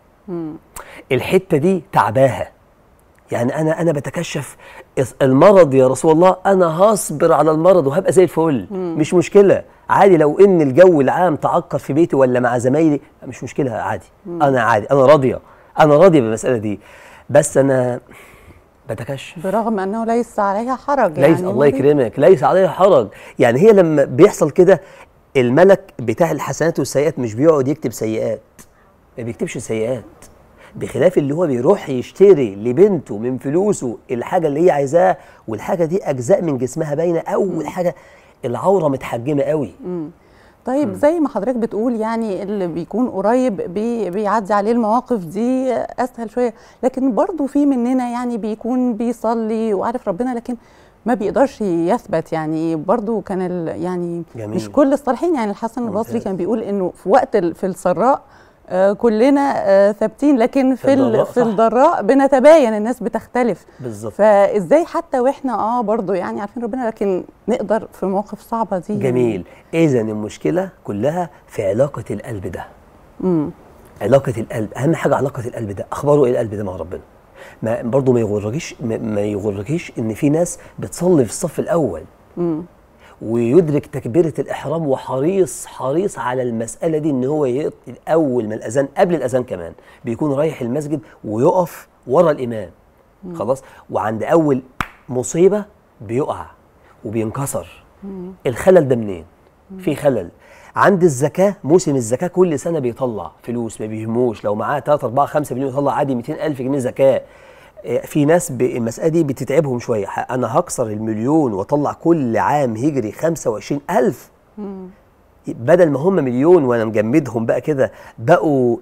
الحته دي تعباها يعني انا انا بتكشف إس- المرض يا رسول الله انا هصبر على المرض وهبقى زي الفل مش مشكله عادي لو ان الجو العام تعكر في بيتي ولا مع زمايلي مش مشكله عادي انا عادي انا راضيه انا راضيه بالمساله دي بس انا بتكشف برغم انه ليس عليها حرج ليس يعني الله يكرمك ليس عليها حرج يعني هي لما بيحصل كده الملك بتاع الحسنات والسيئات مش بيقعد يكتب سيئات ما بيكتبش سيئات بخلاف اللي هو بيروح يشتري لبنته من فلوسه الحاجه اللي هي عايزاها والحاجه دي اجزاء من جسمها باينه اول حاجه العوره متحجمه قوي طيب زي ما حضرتك بتقول يعني اللي بيكون قريب بي بيعدي عليه المواقف دي اسهل شويه لكن برضو في مننا يعني بيكون بيصلي وعارف ربنا لكن ما بيقدرش يثبت يعني برضو كان ال يعني جميل. مش كل الصالحين يعني الحسن البصري ممتاز. كان بيقول انه في وقت ال- في السراء آه كلنا آه ثابتين لكن في الضراء، ال- في صح. الضراء بنتباين الناس بتختلف بالظبط فازاي حتى واحنا اه برضو يعني عارفين ربنا لكن نقدر في مواقف صعبه دي جميل اذا المشكله كلها في علاقه القلب ده علاقه القلب اهم حاجه علاقه القلب ده اخباره ايه القلب ده مع ربنا ما برضه ما يغركيش ما ما يغركيش ان في ناس بتصلي في الصف الاول ويدرك تكبيره الاحرام وحريص حريص على المساله دي ان هو يقط اول ما الاذان قبل الاذان كمان بيكون رايح المسجد ويقف ورا الامام خلاص وعند اول مصيبه بيقع وبينكسر الخلل ده منين في خلل عند الزكاة موسم الزكاة كل سنة بيطلع فلوس ما بيهموش لو معاه 3 4 5 مليون يطلع عادي 200 ألف جنيه زكاة آه، في ناس ب- المسألة دي بتتعبهم شوية ح- أنا هكسر المليون وأطلع كل عام هجري 25 ألف بدل ما هم مليون وأنا مجمدهم بقى كده بقوا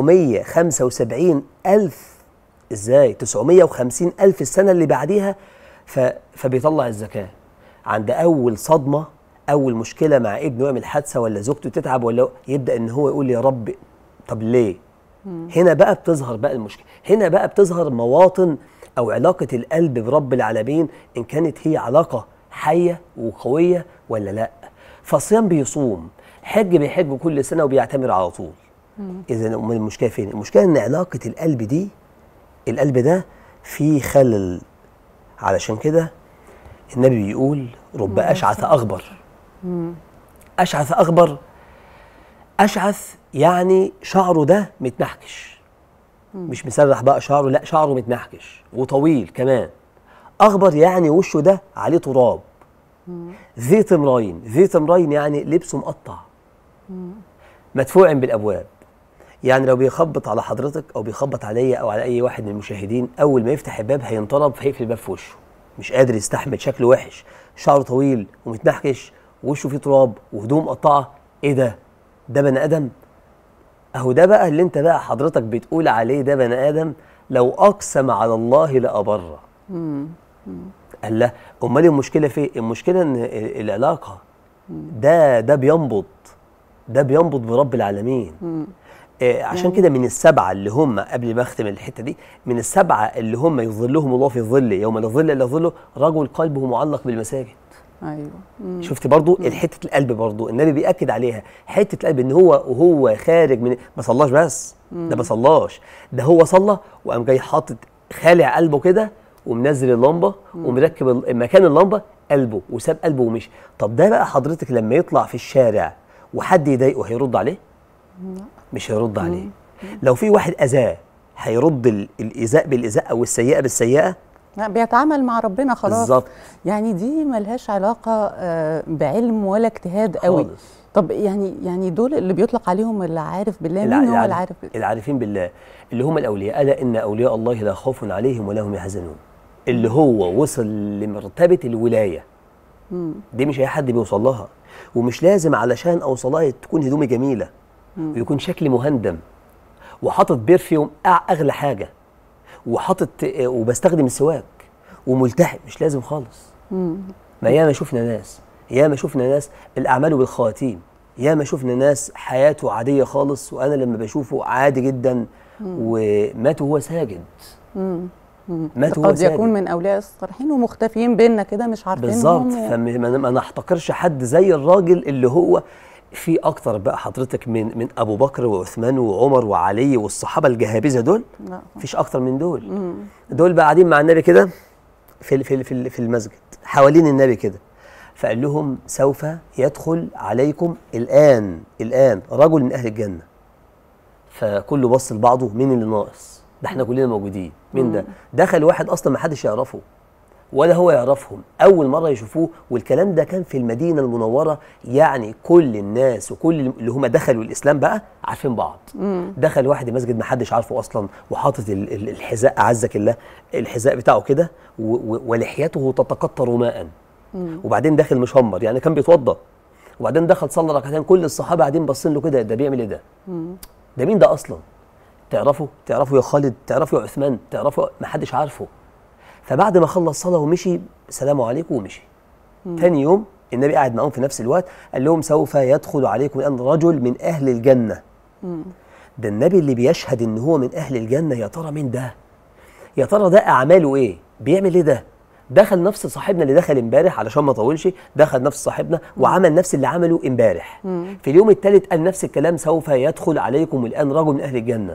975 ألف إزاي 950 ألف السنة اللي بعديها ف... فبيطلع الزكاة عند أول صدمة أول مشكلة مع ابنه يعمل حادثة ولا زوجته تتعب ولا يبدأ إن هو يقول يا رب طب ليه؟ هنا بقى بتظهر بقى المشكلة هنا بقى بتظهر مواطن أو علاقة القلب برب العالمين إن كانت هي علاقة حية وقوية ولا لأ فالصيام بيصوم حج بيحج كل سنة وبيعتمر على طول إذا أمال المشكلة فين؟ المشكلة إن علاقة القلب دي القلب ده فيه خلل علشان كده النبي بيقول رب أشعث أغبر أشعث أغبر أشعث يعني شعره ده متنحكش مش مسرح بقى شعره لا شعره متنحكش وطويل كمان أغبر يعني وشه ده عليه تراب ذي تمرين ذي تمرين يعني لبسه مقطع مدفوع بالابواب يعني لو بيخبط على حضرتك او بيخبط عليا او على اي واحد من المشاهدين اول ما يفتح الباب هينطرب فهيقفل الباب في وشه مش قادر يستحمل شكله وحش شعره طويل ومتنحكش وشه فيه تراب وهدوم مقطعه ايه ده ده بني ادم اهو ده بقى اللي انت بقى حضرتك بتقول عليه ده بني ادم لو اقسم على الله لابره قال لا امال المشكله في إيه؟ المشكله ان ال- العلاقه ده ده بينبض ده بينبض برب العالمين آه عشان يعني- كده من السبعه اللي هم قبل ما اختم الحته دي من السبعه اللي هم يظلهم الله في الظل يوم لا ظل الا ظله رجل قلبه معلق بالمساجد ايوه مم. شفت برضو حته القلب برضو النبي بياكد عليها حته القلب ان هو وهو خارج من ما صلاش بس ده ما صلاش ده هو صلى وقام جاي حاطط خالع قلبه كده ومنزل اللمبه ومركب ال- مكان اللمبه قلبه وساب قلبه ومشي طب ده بقى حضرتك لما يطلع في الشارع وحد يضايقه هيرد عليه مش هيرد عليه لو في واحد اذاه هيرد ال- الايذاء بالايذاء او السيئه بالسيئه لا بيتعامل مع ربنا خلاص بالظبط يعني دي ملهاش علاقة آه، بعلم ولا اجتهاد قوي خالص. طب يعني يعني دول اللي بيطلق عليهم اللي عارف بالله مين الع- هو العارف- اللي عارف بالله؟ العارفين بالله اللي هم الاولياء الا ان اولياء الله لا خوف عليهم ولا هم يحزنون اللي هو وصل لمرتبه الولايه دي مش اي حد بيوصل لها ومش لازم علشان اوصلها تكون هدومي جميله ويكون شكلي مهندم وحاطط بيرفيوم أع- اغلى حاجه وحاطط آه، وبستخدم السواك وملتحم مش لازم خالص ما ياما شفنا ناس ياما شفنا ناس الاعمال بالخواتيم ياما شفنا ناس حياته عاديه خالص وانا لما بشوفه عادي جدا ومات وهو ساجد مات وهو قد ساجد يكون من اولياء الصالحين ومختفيين بينا كده مش عارفينهم بالظبط و- فما ما نحتقرش حد زي الراجل اللي هو في اكتر بقى حضرتك من من ابو بكر وعثمان وعمر وعلي والصحابه الجهابذه دول لا. مفيش اكتر من دول دول بقى قاعدين مع النبي كده في ال- في ال- في ال- في المسجد حوالين النبي كده فقال لهم سوف يدخل عليكم الان الان رجل من اهل الجنه فكله بص لبعضه مين اللي ناقص ده احنا كلنا موجودين مين ده دخل واحد اصلا ما حدش يعرفه ولا هو يعرفهم اول مره يشوفوه والكلام ده كان في المدينه المنوره يعني كل الناس وكل اللي هم دخلوا الاسلام بقى عارفين بعض دخل واحد المسجد ما حدش عارفه اصلا وحاطط ال- ال- الحذاء اعزك الله الحذاء بتاعه كده و- و- ولحيته تتقطر ماء وبعدين داخل مشمر يعني كان بيتوضا وبعدين دخل صلى ركعتين كل الصحابه قاعدين باصين له كده ده بيعمل ايه ده ده مين ده اصلا تعرفه تعرفه يا خالد تعرفه يا عثمان تعرفه ما حدش عارفه فبعد ما خلص صلاه ومشي سلام عليكم ومشي تاني يوم النبي قاعد معاهم في نفس الوقت قال لهم سوف يدخل عليكم الان رجل من اهل الجنه ده النبي اللي بيشهد ان هو من اهل الجنه يا ترى مين ده يا ترى ده اعماله ايه بيعمل ايه ده دخل نفس صاحبنا اللي دخل امبارح علشان ما اطولش دخل نفس صاحبنا وعمل نفس اللي عمله امبارح في اليوم الثالث قال نفس الكلام سوف يدخل عليكم الان رجل من اهل الجنه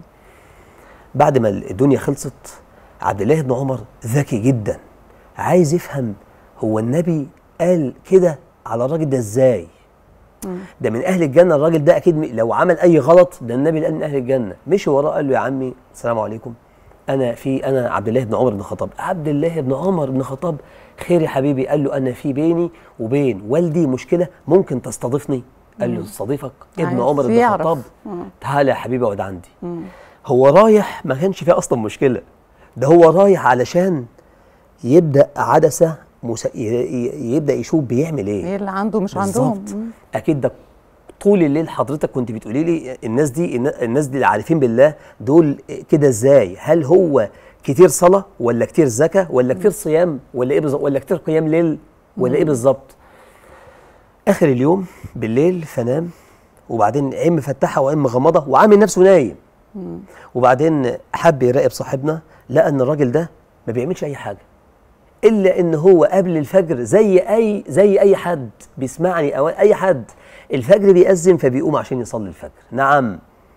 بعد ما الدنيا خلصت عبد الله بن عمر ذكي جدا عايز يفهم هو النبي قال كده على الراجل ده ازاي ده من اهل الجنه الراجل ده اكيد م- لو عمل اي غلط ده النبي اللي قال من اهل الجنه مشي وراه قال له يا عمي السلام عليكم انا في انا عبد الله بن عمر بن الخطاب عبد الله بن عمر بن الخطاب خير يا حبيبي قال له انا في بيني وبين والدي مشكله ممكن تستضيفني قال له استضيفك ابن عايز عمر بن يعرف. الخطاب مم. تعالى يا حبيبي اقعد عندي هو رايح ما كانش فيه اصلا مشكله ده هو رايح علشان يبدا عدسه مس... ي... ي- يبدا يشوف بيعمل ايه ايه اللي عنده مش عندهم بالظبط. مم. اكيد ده طول الليل حضرتك كنت بتقولي لي الناس دي الناس دي اللي عارفين بالله دول كده ازاي هل هو كتير صلاه ولا كتير زكاه ولا كتير صيام ولا ايه بالظبط ولا كتير قيام ليل ولا ايه بالظبط اخر اليوم بالليل فنام وبعدين عين مفتحه وعين مغمضه وعامل نفسه نايم وبعدين حب يراقب صاحبنا لقى ان الراجل ده ما بيعملش اي حاجه الا ان هو قبل الفجر زي اي زي اي حد بيسمعني او اي حد الفجر بيأذن فبيقوم عشان يصلي الفجر نعم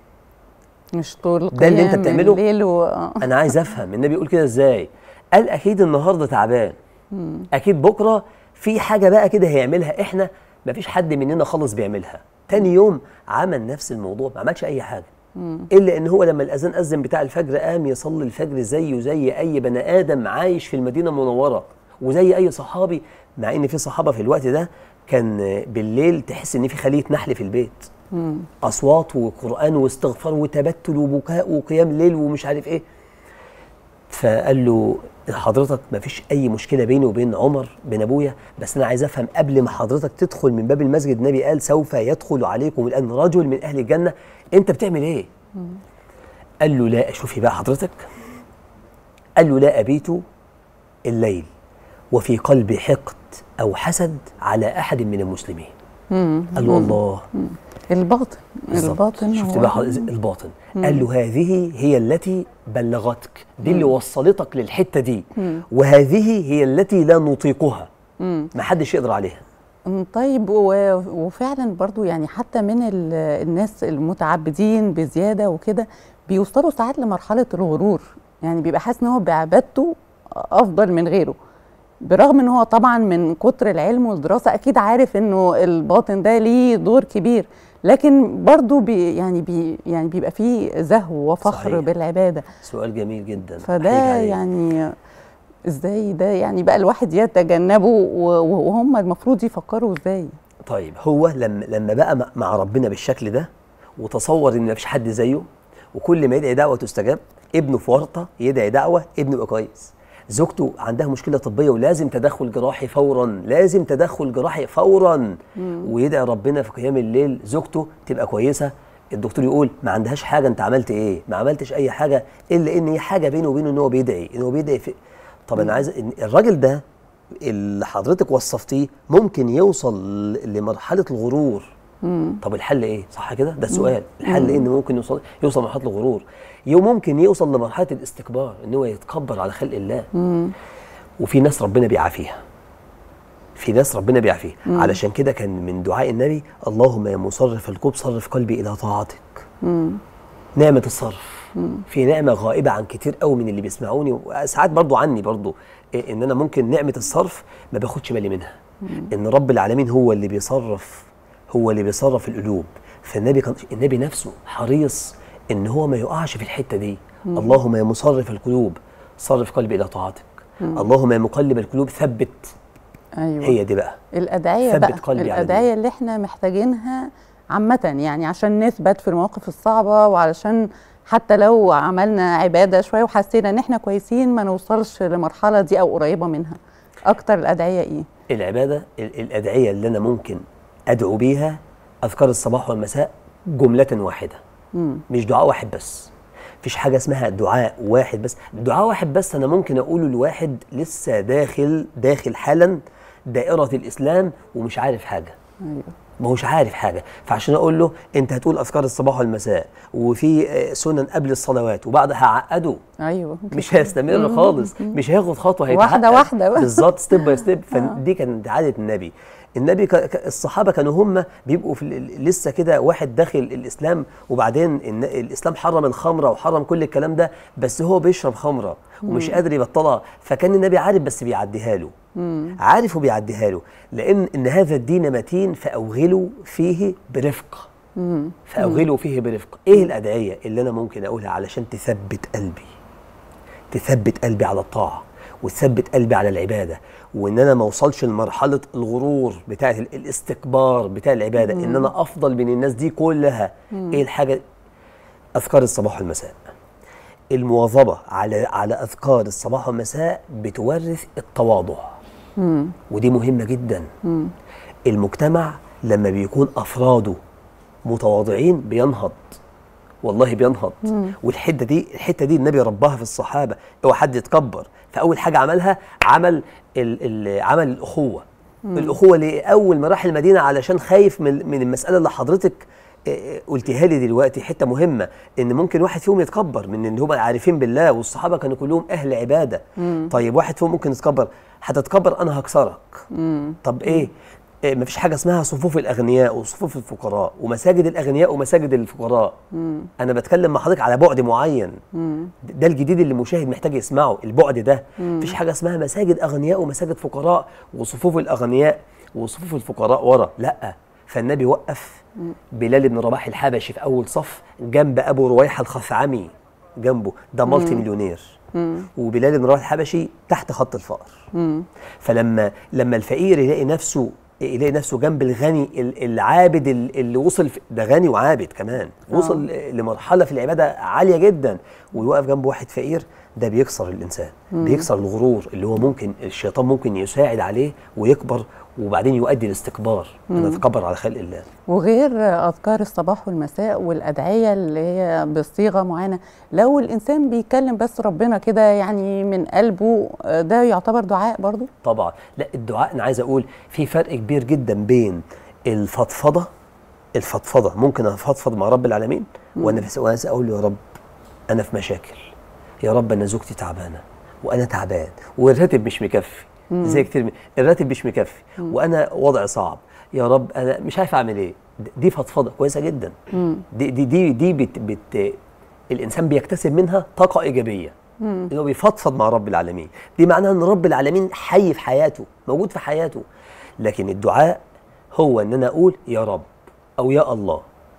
مش طول ده اللي انت قيام بتعمله؟ الليل و... آه. انا عايز افهم النبي يقول كده ازاي قال اكيد النهارده تعبان اكيد بكره في حاجه بقى كده هيعملها احنا ما فيش حد مننا خالص بيعملها تاني يوم عمل نفس الموضوع ما عملش اي حاجه الا ان هو لما الاذان اذن بتاع الفجر قام يصلي الفجر زيه زي اي بني ادم عايش في المدينه المنوره وزي اي صحابي مع ان في صحابه في الوقت ده كان بالليل تحس ان في خليه نحل في البيت اصوات وقران واستغفار وتبتل وبكاء وقيام ليل ومش عارف ايه فقال له حضرتك ما فيش اي مشكله بيني وبين عمر بن ابويا بس انا عايز افهم قبل ما حضرتك تدخل من باب المسجد النبي قال سوف يدخل عليكم الان رجل من اهل الجنه انت بتعمل ايه قال له لا شوفي بقى حضرتك قال له لا ابيت الليل وفي قلبي حقد او حسد على احد من المسلمين قال له الله الباطن بالظبط. الباطن شفت هو- بقى حضرتك الباطن قال له هذه هي التي بلغتك دي اللي وصلتك للحته دي وهذه هي التي لا نطيقها ما حدش يقدر عليها مم، طيب و- وفعلا برضو يعني حتى من ال- الناس المتعبدين بزياده وكده بيوصلوا ساعات لمرحله الغرور يعني بيبقى حاسس ان هو بعبادته افضل من غيره برغم ان هو طبعا من كتر العلم والدراسه اكيد عارف انه الباطن ده ليه دور كبير لكن برضو بي يعني بي يعني بيبقى فيه زهو وفخر صحيح. بالعباده سؤال جميل جدا فده أحييك عليه. يعني ازاي ده يعني بقى الواحد يتجنبه و- و- وهم المفروض يفكروا ازاي طيب هو لما لما بقى مع- مع ربنا بالشكل ده وتصور ان مفيش حد زيه وكل ما يدعي دعوه تستجاب ابنه في ورطه يدعي دعوه ابنه يبقى كويس زوجته عندها مشكله طبيه ولازم تدخل جراحي فورا لازم تدخل جراحي فورا ويدعي ربنا في قيام الليل زوجته تبقى كويسه الدكتور يقول ما عندهاش حاجه انت عملت ايه ما عملتش اي حاجه الا ان هي حاجه بينه وبينه ان هو بيدعي ان هو بيدعي في طب انا عايز إن الراجل ده اللي حضرتك وصفتيه ممكن يوصل ل- لمرحله الغرور طب الحل ايه صح كده ده السؤال الحل ايه ان ممكن يوصل يوصل لمرحله الغرور يو ممكن يوصل لمرحله الاستكبار ان هو يتكبر على خلق الله وفي ناس ربنا بيعافيها في ناس ربنا بيعافيها علشان كده كان من دعاء النبي اللهم يا مصرف القلوب صرف قلبي الى طاعتك نعمة الصرف في نعمة غائبة عن كتير قوي من اللي بيسمعوني وساعات برضو عني برضو إيه ان انا ممكن نعمة الصرف ما باخدش بالي منها ان رب العالمين هو اللي بيصرف هو اللي بيصرف القلوب فالنبي كان النبي نفسه حريص ان هو ما يقعش في الحتة دي اللهم يا مصرف القلوب صرف قلبي الى طاعتك اللهم يا مقلب القلوب ثبت ايوه هي دي بقى الادعيه ثبت بقى قلبي على الادعيه اللي احنا محتاجينها عامه يعني عشان نثبت في المواقف الصعبه وعلشان حتى لو عملنا عباده شويه وحسينا ان احنا كويسين ما نوصلش للمرحله دي او قريبه منها اكتر الادعيه ايه العبادة ال- الأدعية اللي أنا ممكن أدعو بيها أذكار الصباح والمساء جملة واحدة مش دعاء واحد بس مفيش حاجة اسمها دعاء واحد بس دعاء واحد بس أنا ممكن أقوله لواحد لسه داخل داخل حالا دائرة الإسلام ومش عارف حاجة ايوه ما هوش عارف حاجه فعشان اقول له انت هتقول اذكار الصباح والمساء وفي آه، سنن قبل الصلوات وبعدها هعقده ايوه مش هيستمر خالص مش هياخد خطوه واحدة هيتعقد. واحدة بقى. بالظبط ستيب باي ستيب فدي كانت عاده النبي النبي ك... ك- الصحابه كانوا هم بيبقوا في ال- لسه كده واحد داخل الاسلام وبعدين الن- الاسلام حرم الخمره وحرم كل الكلام ده بس هو بيشرب خمره ومش قادر يبطلها فكان النبي عارف بس بيعديها له عارف وبيعديها له لان ان هذا الدين متين فاوغلوا فيه برفق فاوغلوا فيه برفق ايه الادعيه اللي انا ممكن اقولها علشان تثبت قلبي تثبت قلبي على الطاعه وتثبت قلبي على العباده وان انا ما اوصلش لمرحله الغرور بتاعه ال- الاستكبار بتاع العباده ان انا افضل من الناس دي كلها ايه الحاجه اذكار الصباح والمساء المواظبه على على اذكار الصباح والمساء بتورث التواضع ودي مهمه جدا المجتمع لما بيكون افراده متواضعين بينهض والله بينهض والحته دي الحته دي النبي رباها في الصحابه اوعى حد يتكبر فاول حاجه عملها عمل ال ال عمل الاخوه الاخوه ليه اول ما راح المدينه علشان خايف من من المساله اللي حضرتك آه، آه، قلتها لي دلوقتي حته مهمه ان ممكن واحد فيهم يتكبر من ان هم عارفين بالله والصحابه كانوا كلهم اهل عباده طيب واحد فيهم ممكن يتكبر هتتكبر انا هكسرك طب ايه إيه، مفيش حاجه اسمها صفوف الاغنياء وصفوف الفقراء ومساجد الاغنياء ومساجد الفقراء انا بتكلم مع حضرتك على بعد معين ده الجديد اللي المشاهد محتاج يسمعه البعد ده مفيش حاجه اسمها مساجد اغنياء ومساجد فقراء وصفوف الاغنياء وصفوف الفقراء ورا لا فالنبي وقف بلال بن رباح الحبشي في اول صف جنب ابو رويحه الخثعمي جنبه ده مالتي مليونير وبلال بن رباح الحبشي تحت خط الفقر فلما لما الفقير يلاقي نفسه يلاقي نفسه جنب الغني ال- العابد ال- اللي وصل في- ده غني وعابد كمان وصل لمرحله في العباده عاليه جدا ويوقف جنب واحد فقير ده بيكسر الانسان بيكسر الغرور اللي هو ممكن الشيطان ممكن يساعد عليه ويكبر وبعدين يؤدي الاستكبار انه يتكبر على خلق الله وغير اذكار الصباح والمساء والادعيه اللي هي بصيغه معينه لو الانسان بيكلم بس ربنا كده يعني من قلبه آه، ده يعتبر دعاء برضو طبعا لا الدعاء انا عايز اقول في فرق كبير جدا بين الفضفضه الفضفضه ممكن افضفض مع رب العالمين وانا بس وانا اقول له يا رب انا في مشاكل يا رب انا زوجتي تعبانه وانا تعبان والراتب مش مكفي زي كتير من الراتب مش مكفي وانا وضع صعب يا رب انا مش عارف اعمل ايه د- دي فضفضه كويسه جدا دي دي دي, دي بت بت الانسان بيكتسب منها طاقه ايجابيه انه بيفضفض مع رب العالمين دي معناها ان رب العالمين حي في حياته موجود في حياته لكن الدعاء هو ان انا اقول يا رب او يا الله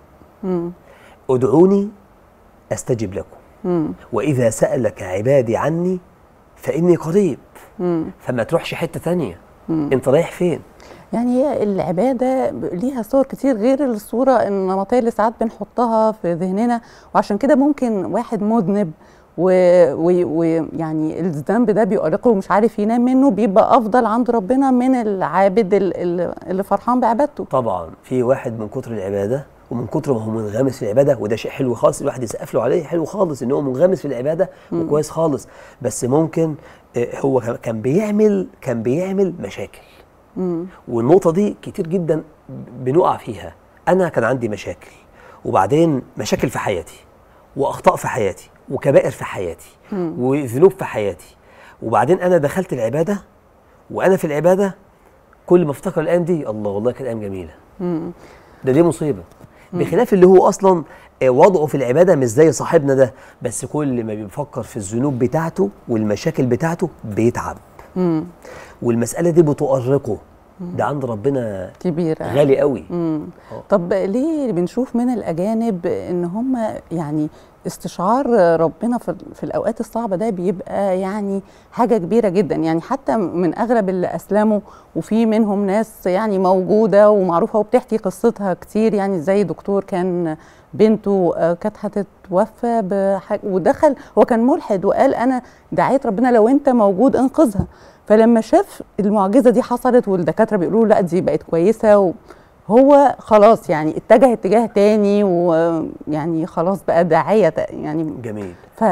ادعوني استجب لكم واذا سالك عبادي عني فاني قريب فما تروحش حته تانية انت رايح فين يعني هي العبادة ب- ليها صور كتير غير الصورة النمطية اللي ساعات بنحطها في ذهننا وعشان كده ممكن واحد مذنب ويعني و... و... يعني الذنب ده بيؤرقه ومش عارف ينام منه بيبقى أفضل عند ربنا من العابد ال- ال- اللي فرحان بعبادته طبعا في واحد من كتر العباده ومن كتر ما هو منغمس في العباده وده شيء حلو خالص الواحد يسقف له عليه حلو خالص ان هو منغمس في العباده وكويس خالص بس ممكن آه، هو كان- كان بيعمل كان بيعمل مشاكل والنقطه دي كتير جدا بنقع فيها انا كان عندي مشاكل وبعدين مشاكل في حياتي واخطاء في حياتي وكبائر في حياتي وذنوب في حياتي وبعدين انا دخلت العباده وانا في العباده كل ما افتكر الايام دي الله والله كانت ايام جميله ده دي مصيبه بخلاف اللي هو اصلا آه، وضعه في العباده مش زي صاحبنا ده بس كل ما بيفكر في الذنوب بتاعته والمشاكل بتاعته بيتعب والمساله دي بتؤرقه ده عند ربنا كبيرة غالي قوي طب ليه بنشوف من الأجانب إن هم يعني استشعار ربنا في, في الأوقات الصعبة ده بيبقى يعني حاجة كبيرة جدا يعني حتى من أغلب اللي أسلموا وفي منهم ناس يعني موجودة ومعروفة وبتحكي قصتها كتير يعني زي دكتور كان بنته آه، كانت هتتوفى بحاجة ودخل هو كان ملحد وقال أنا دعيت ربنا لو أنت موجود انقذها فلما شاف المعجزة دي حصلت والدكاترة بيقولوا لا دي بقت كويسة و هو خلاص يعني اتجه اتجاه تاني ويعني خلاص بقى داعية يعني جميل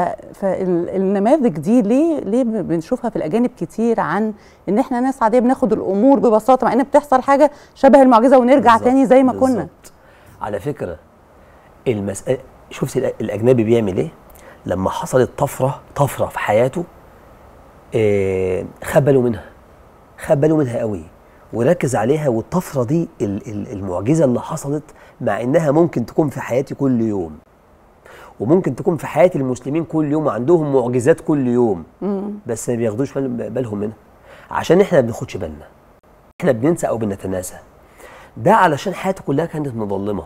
فالنماذج دي ليه ليه بنشوفها في الاجانب كتير عن ان احنا ناس عاديه بناخد الامور ببساطه مع ان بتحصل حاجه شبه المعجزه ونرجع بالظبط، تاني زي ما كنا بالظبط. على فكره المسألة شفت الأ- الاجنبي بيعمل ايه لما حصلت طفره طفره في حياته آه، خد باله منها خد باله منها قوي وركز عليها والطفره دي ال- ال- المعجزه اللي حصلت مع انها ممكن تكون في حياتي كل يوم وممكن تكون في حياه المسلمين كل يوم وعندهم معجزات كل يوم بس ما بياخدوش بال- بالهم منها عشان احنا ما بناخدش بالنا احنا بننسى او بنتناسى ده علشان حياته كلها كانت مظلمه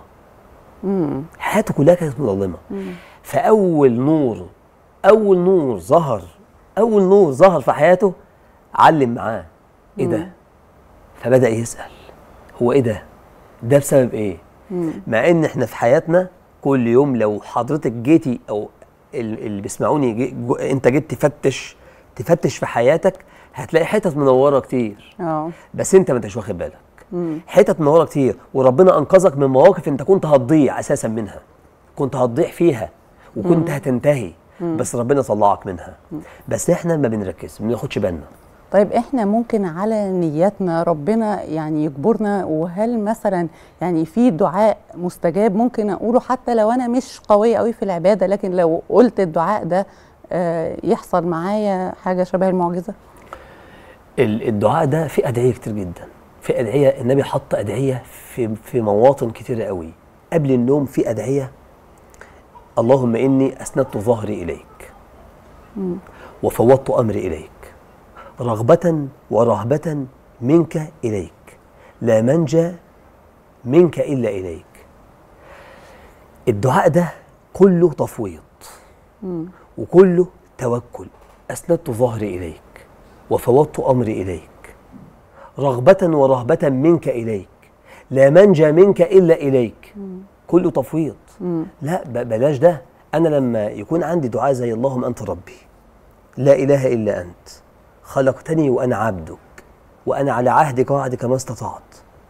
حياته كلها كانت مظلمه فاول نور اول نور ظهر اول نور ظهر في حياته علم معاه ايه ده فبدا يسال هو ايه ده ده بسبب ايه مع ان احنا في حياتنا كل يوم لو حضرتك جيتي او ال- اللي بيسمعوني جي جو انت جيت تفتش تفتش في حياتك هتلاقي حتت منوره كتير اه بس انت ما انتش واخد بالك حتت منوره كتير وربنا انقذك من مواقف انت كنت هتضيع اساسا منها كنت هتضيع فيها وكنت هتنتهي بس ربنا طلعك منها بس احنا ما بنركز ما بناخدش بالنا طيب احنا ممكن على نياتنا ربنا يعني يجبرنا وهل مثلا يعني في دعاء مستجاب ممكن اقوله حتى لو انا مش قويه قوي في العباده لكن لو قلت الدعاء ده آه، يحصل معايا حاجه شبه المعجزه ال- الدعاء ده في ادعيه كتير جدا في ادعيه النبي حط ادعيه في في مواطن كتيره قوي قبل النوم في ادعيه اللهم اني اسندت ظهري اليك وفوضت امري اليك رغبه ورهبه منك اليك لا منجى منك الا اليك الدعاء ده كله تفويض وكله توكل اسندت ظهري اليك وفوضت امري اليك رغبه ورهبه منك اليك لا منجى منك الا اليك كله تفويض لا ب- بلاش ده انا لما يكون عندي دعاء زي اللهم انت ربي لا اله الا انت خلقتني وانا عبدك وانا على عهدك ووعدك ما استطعت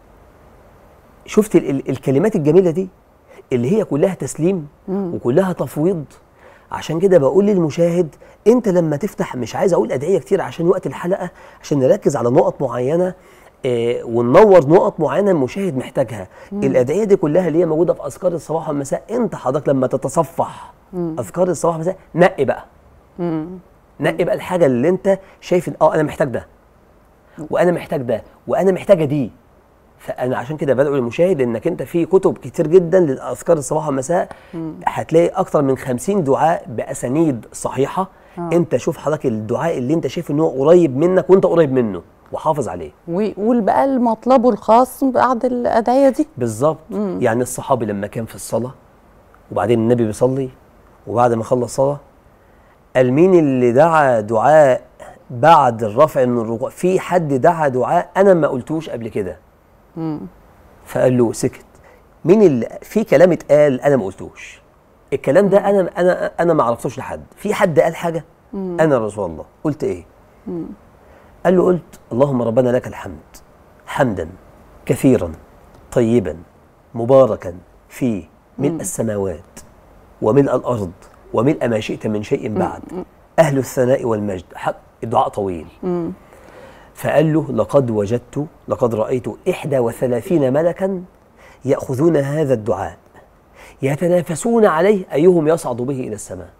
شفت ال- ال- الكلمات الجميله دي اللي هي كلها تسليم وكلها تفويض عشان كده بقول للمشاهد انت لما تفتح مش عايز اقول ادعيه كتير عشان وقت الحلقه عشان نركز على نقط معينه آه وننور نقط معينه المشاهد محتاجها الادعيه دي كلها اللي هي موجوده في اذكار الصباح والمساء انت حضرتك لما تتصفح اذكار الصباح والمساء نقي بقى نقي بقى الحاجه اللي انت شايف إن- اه انا محتاج ده وانا محتاج ده وانا محتاجه دي فانا عشان كده بدعو المشاهد انك انت في كتب كتير جدا للاذكار الصباح والمساء هتلاقي اكتر من 50 دعاء باسانيد صحيحه آه. انت شوف حضرتك الدعاء اللي انت شايف ان هو قريب منك وانت قريب منه وحافظ عليه ويقول بقى المطلبه الخاص بعد الادعيه دي بالظبط يعني الصحابي لما كان في الصلاه وبعدين النبي بيصلي وبعد ما خلص صلاه قال مين اللي دعا دعاء بعد الرفع من الركوع في حد دعا دعاء انا ما قلتوش قبل كده فقال له سكت مين اللي في كلام اتقال انا ما قلتوش الكلام ده انا انا انا ما عرفتوش لحد في حد قال حاجه انا رسول الله قلت ايه قال له قلت اللهم ربنا لك الحمد حمدا كثيرا طيبا مباركا فيه ملء السماوات وملء الارض وملء ما شئت من شيء بعد اهل الثناء والمجد حق الدعاء طويل فقال له لقد وجدت لقد رأيت إحدى وثلاثين ملكا يأخذون هذا الدعاء يتنافسون عليه أيهم يصعد به إلى السماء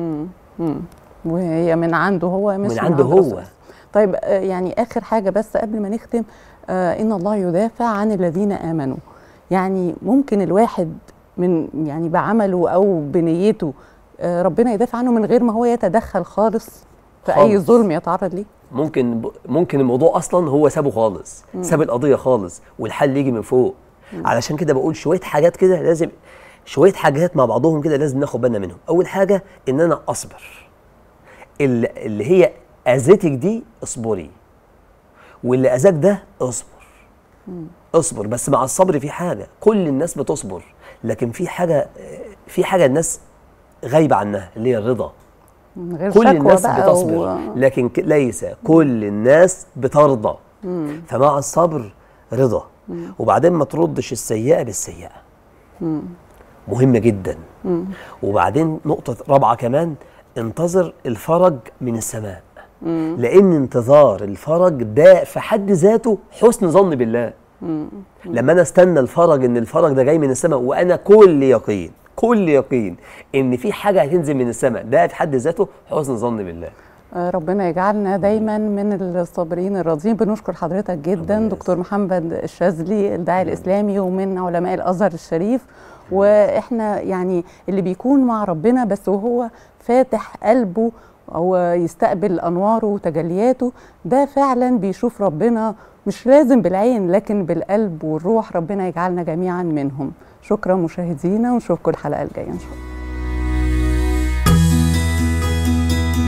وهي من عنده هو مش من عنده عند هو. رسول الله. طيب آه، يعني اخر حاجه بس قبل ما نختم آه ان الله يدافع عن الذين امنوا يعني ممكن الواحد من يعني بعمله او بنيته آه ربنا يدافع عنه من غير ما هو يتدخل خالص في اي خالص. ظلم يتعرض ليه ممكن ممكن الموضوع أصلا هو سابه خالص ساب القضية خالص والحل يجي من فوق علشان كده بقول شوية حاجات كده لازم شوية حاجات مع بعضهم كده لازم ناخد بالنا منهم أول حاجة إن أنا أصبر اللي, اللي هي أذتك دي اصبري واللي أذاك ده اصبر اصبر بس مع الصبر في حاجة كل الناس بتصبر لكن في حاجة في حاجة الناس غايبة عنها اللي هي الرضا من غير كل شكوى الناس بقى بتصبر و... لكن ك- ليس كل الناس بترضى فمع الصبر رضا وبعدين ما تردش السيئة بالسيئة مهمة جدا وبعدين نقطة رابعة كمان انتظر الفرج من السماء لأن انتظار الفرج ده في حد ذاته حسن ظن بالله لما أنا استنى الفرج إن الفرج ده جاي من السماء وأنا كل يقين كل يقين إن في حاجة هتنزل من السماء ده في حد ذاته حسن ظن بالله آه، ربنا يجعلنا دايما من الصابرين الراضيين بنشكر حضرتك جدا ربنا دكتور محمد الشاذلي الداعي الاسلامي ومن علماء الازهر الشريف واحنا يعني اللي بيكون مع ربنا بس وهو فاتح قلبه او يستقبل انواره وتجلياته ده فعلا بيشوف ربنا مش لازم بالعين لكن بالقلب والروح ربنا يجعلنا جميعا منهم شكرا مشاهدينا ونشوفكم الحلقه الجايه ان شاء الله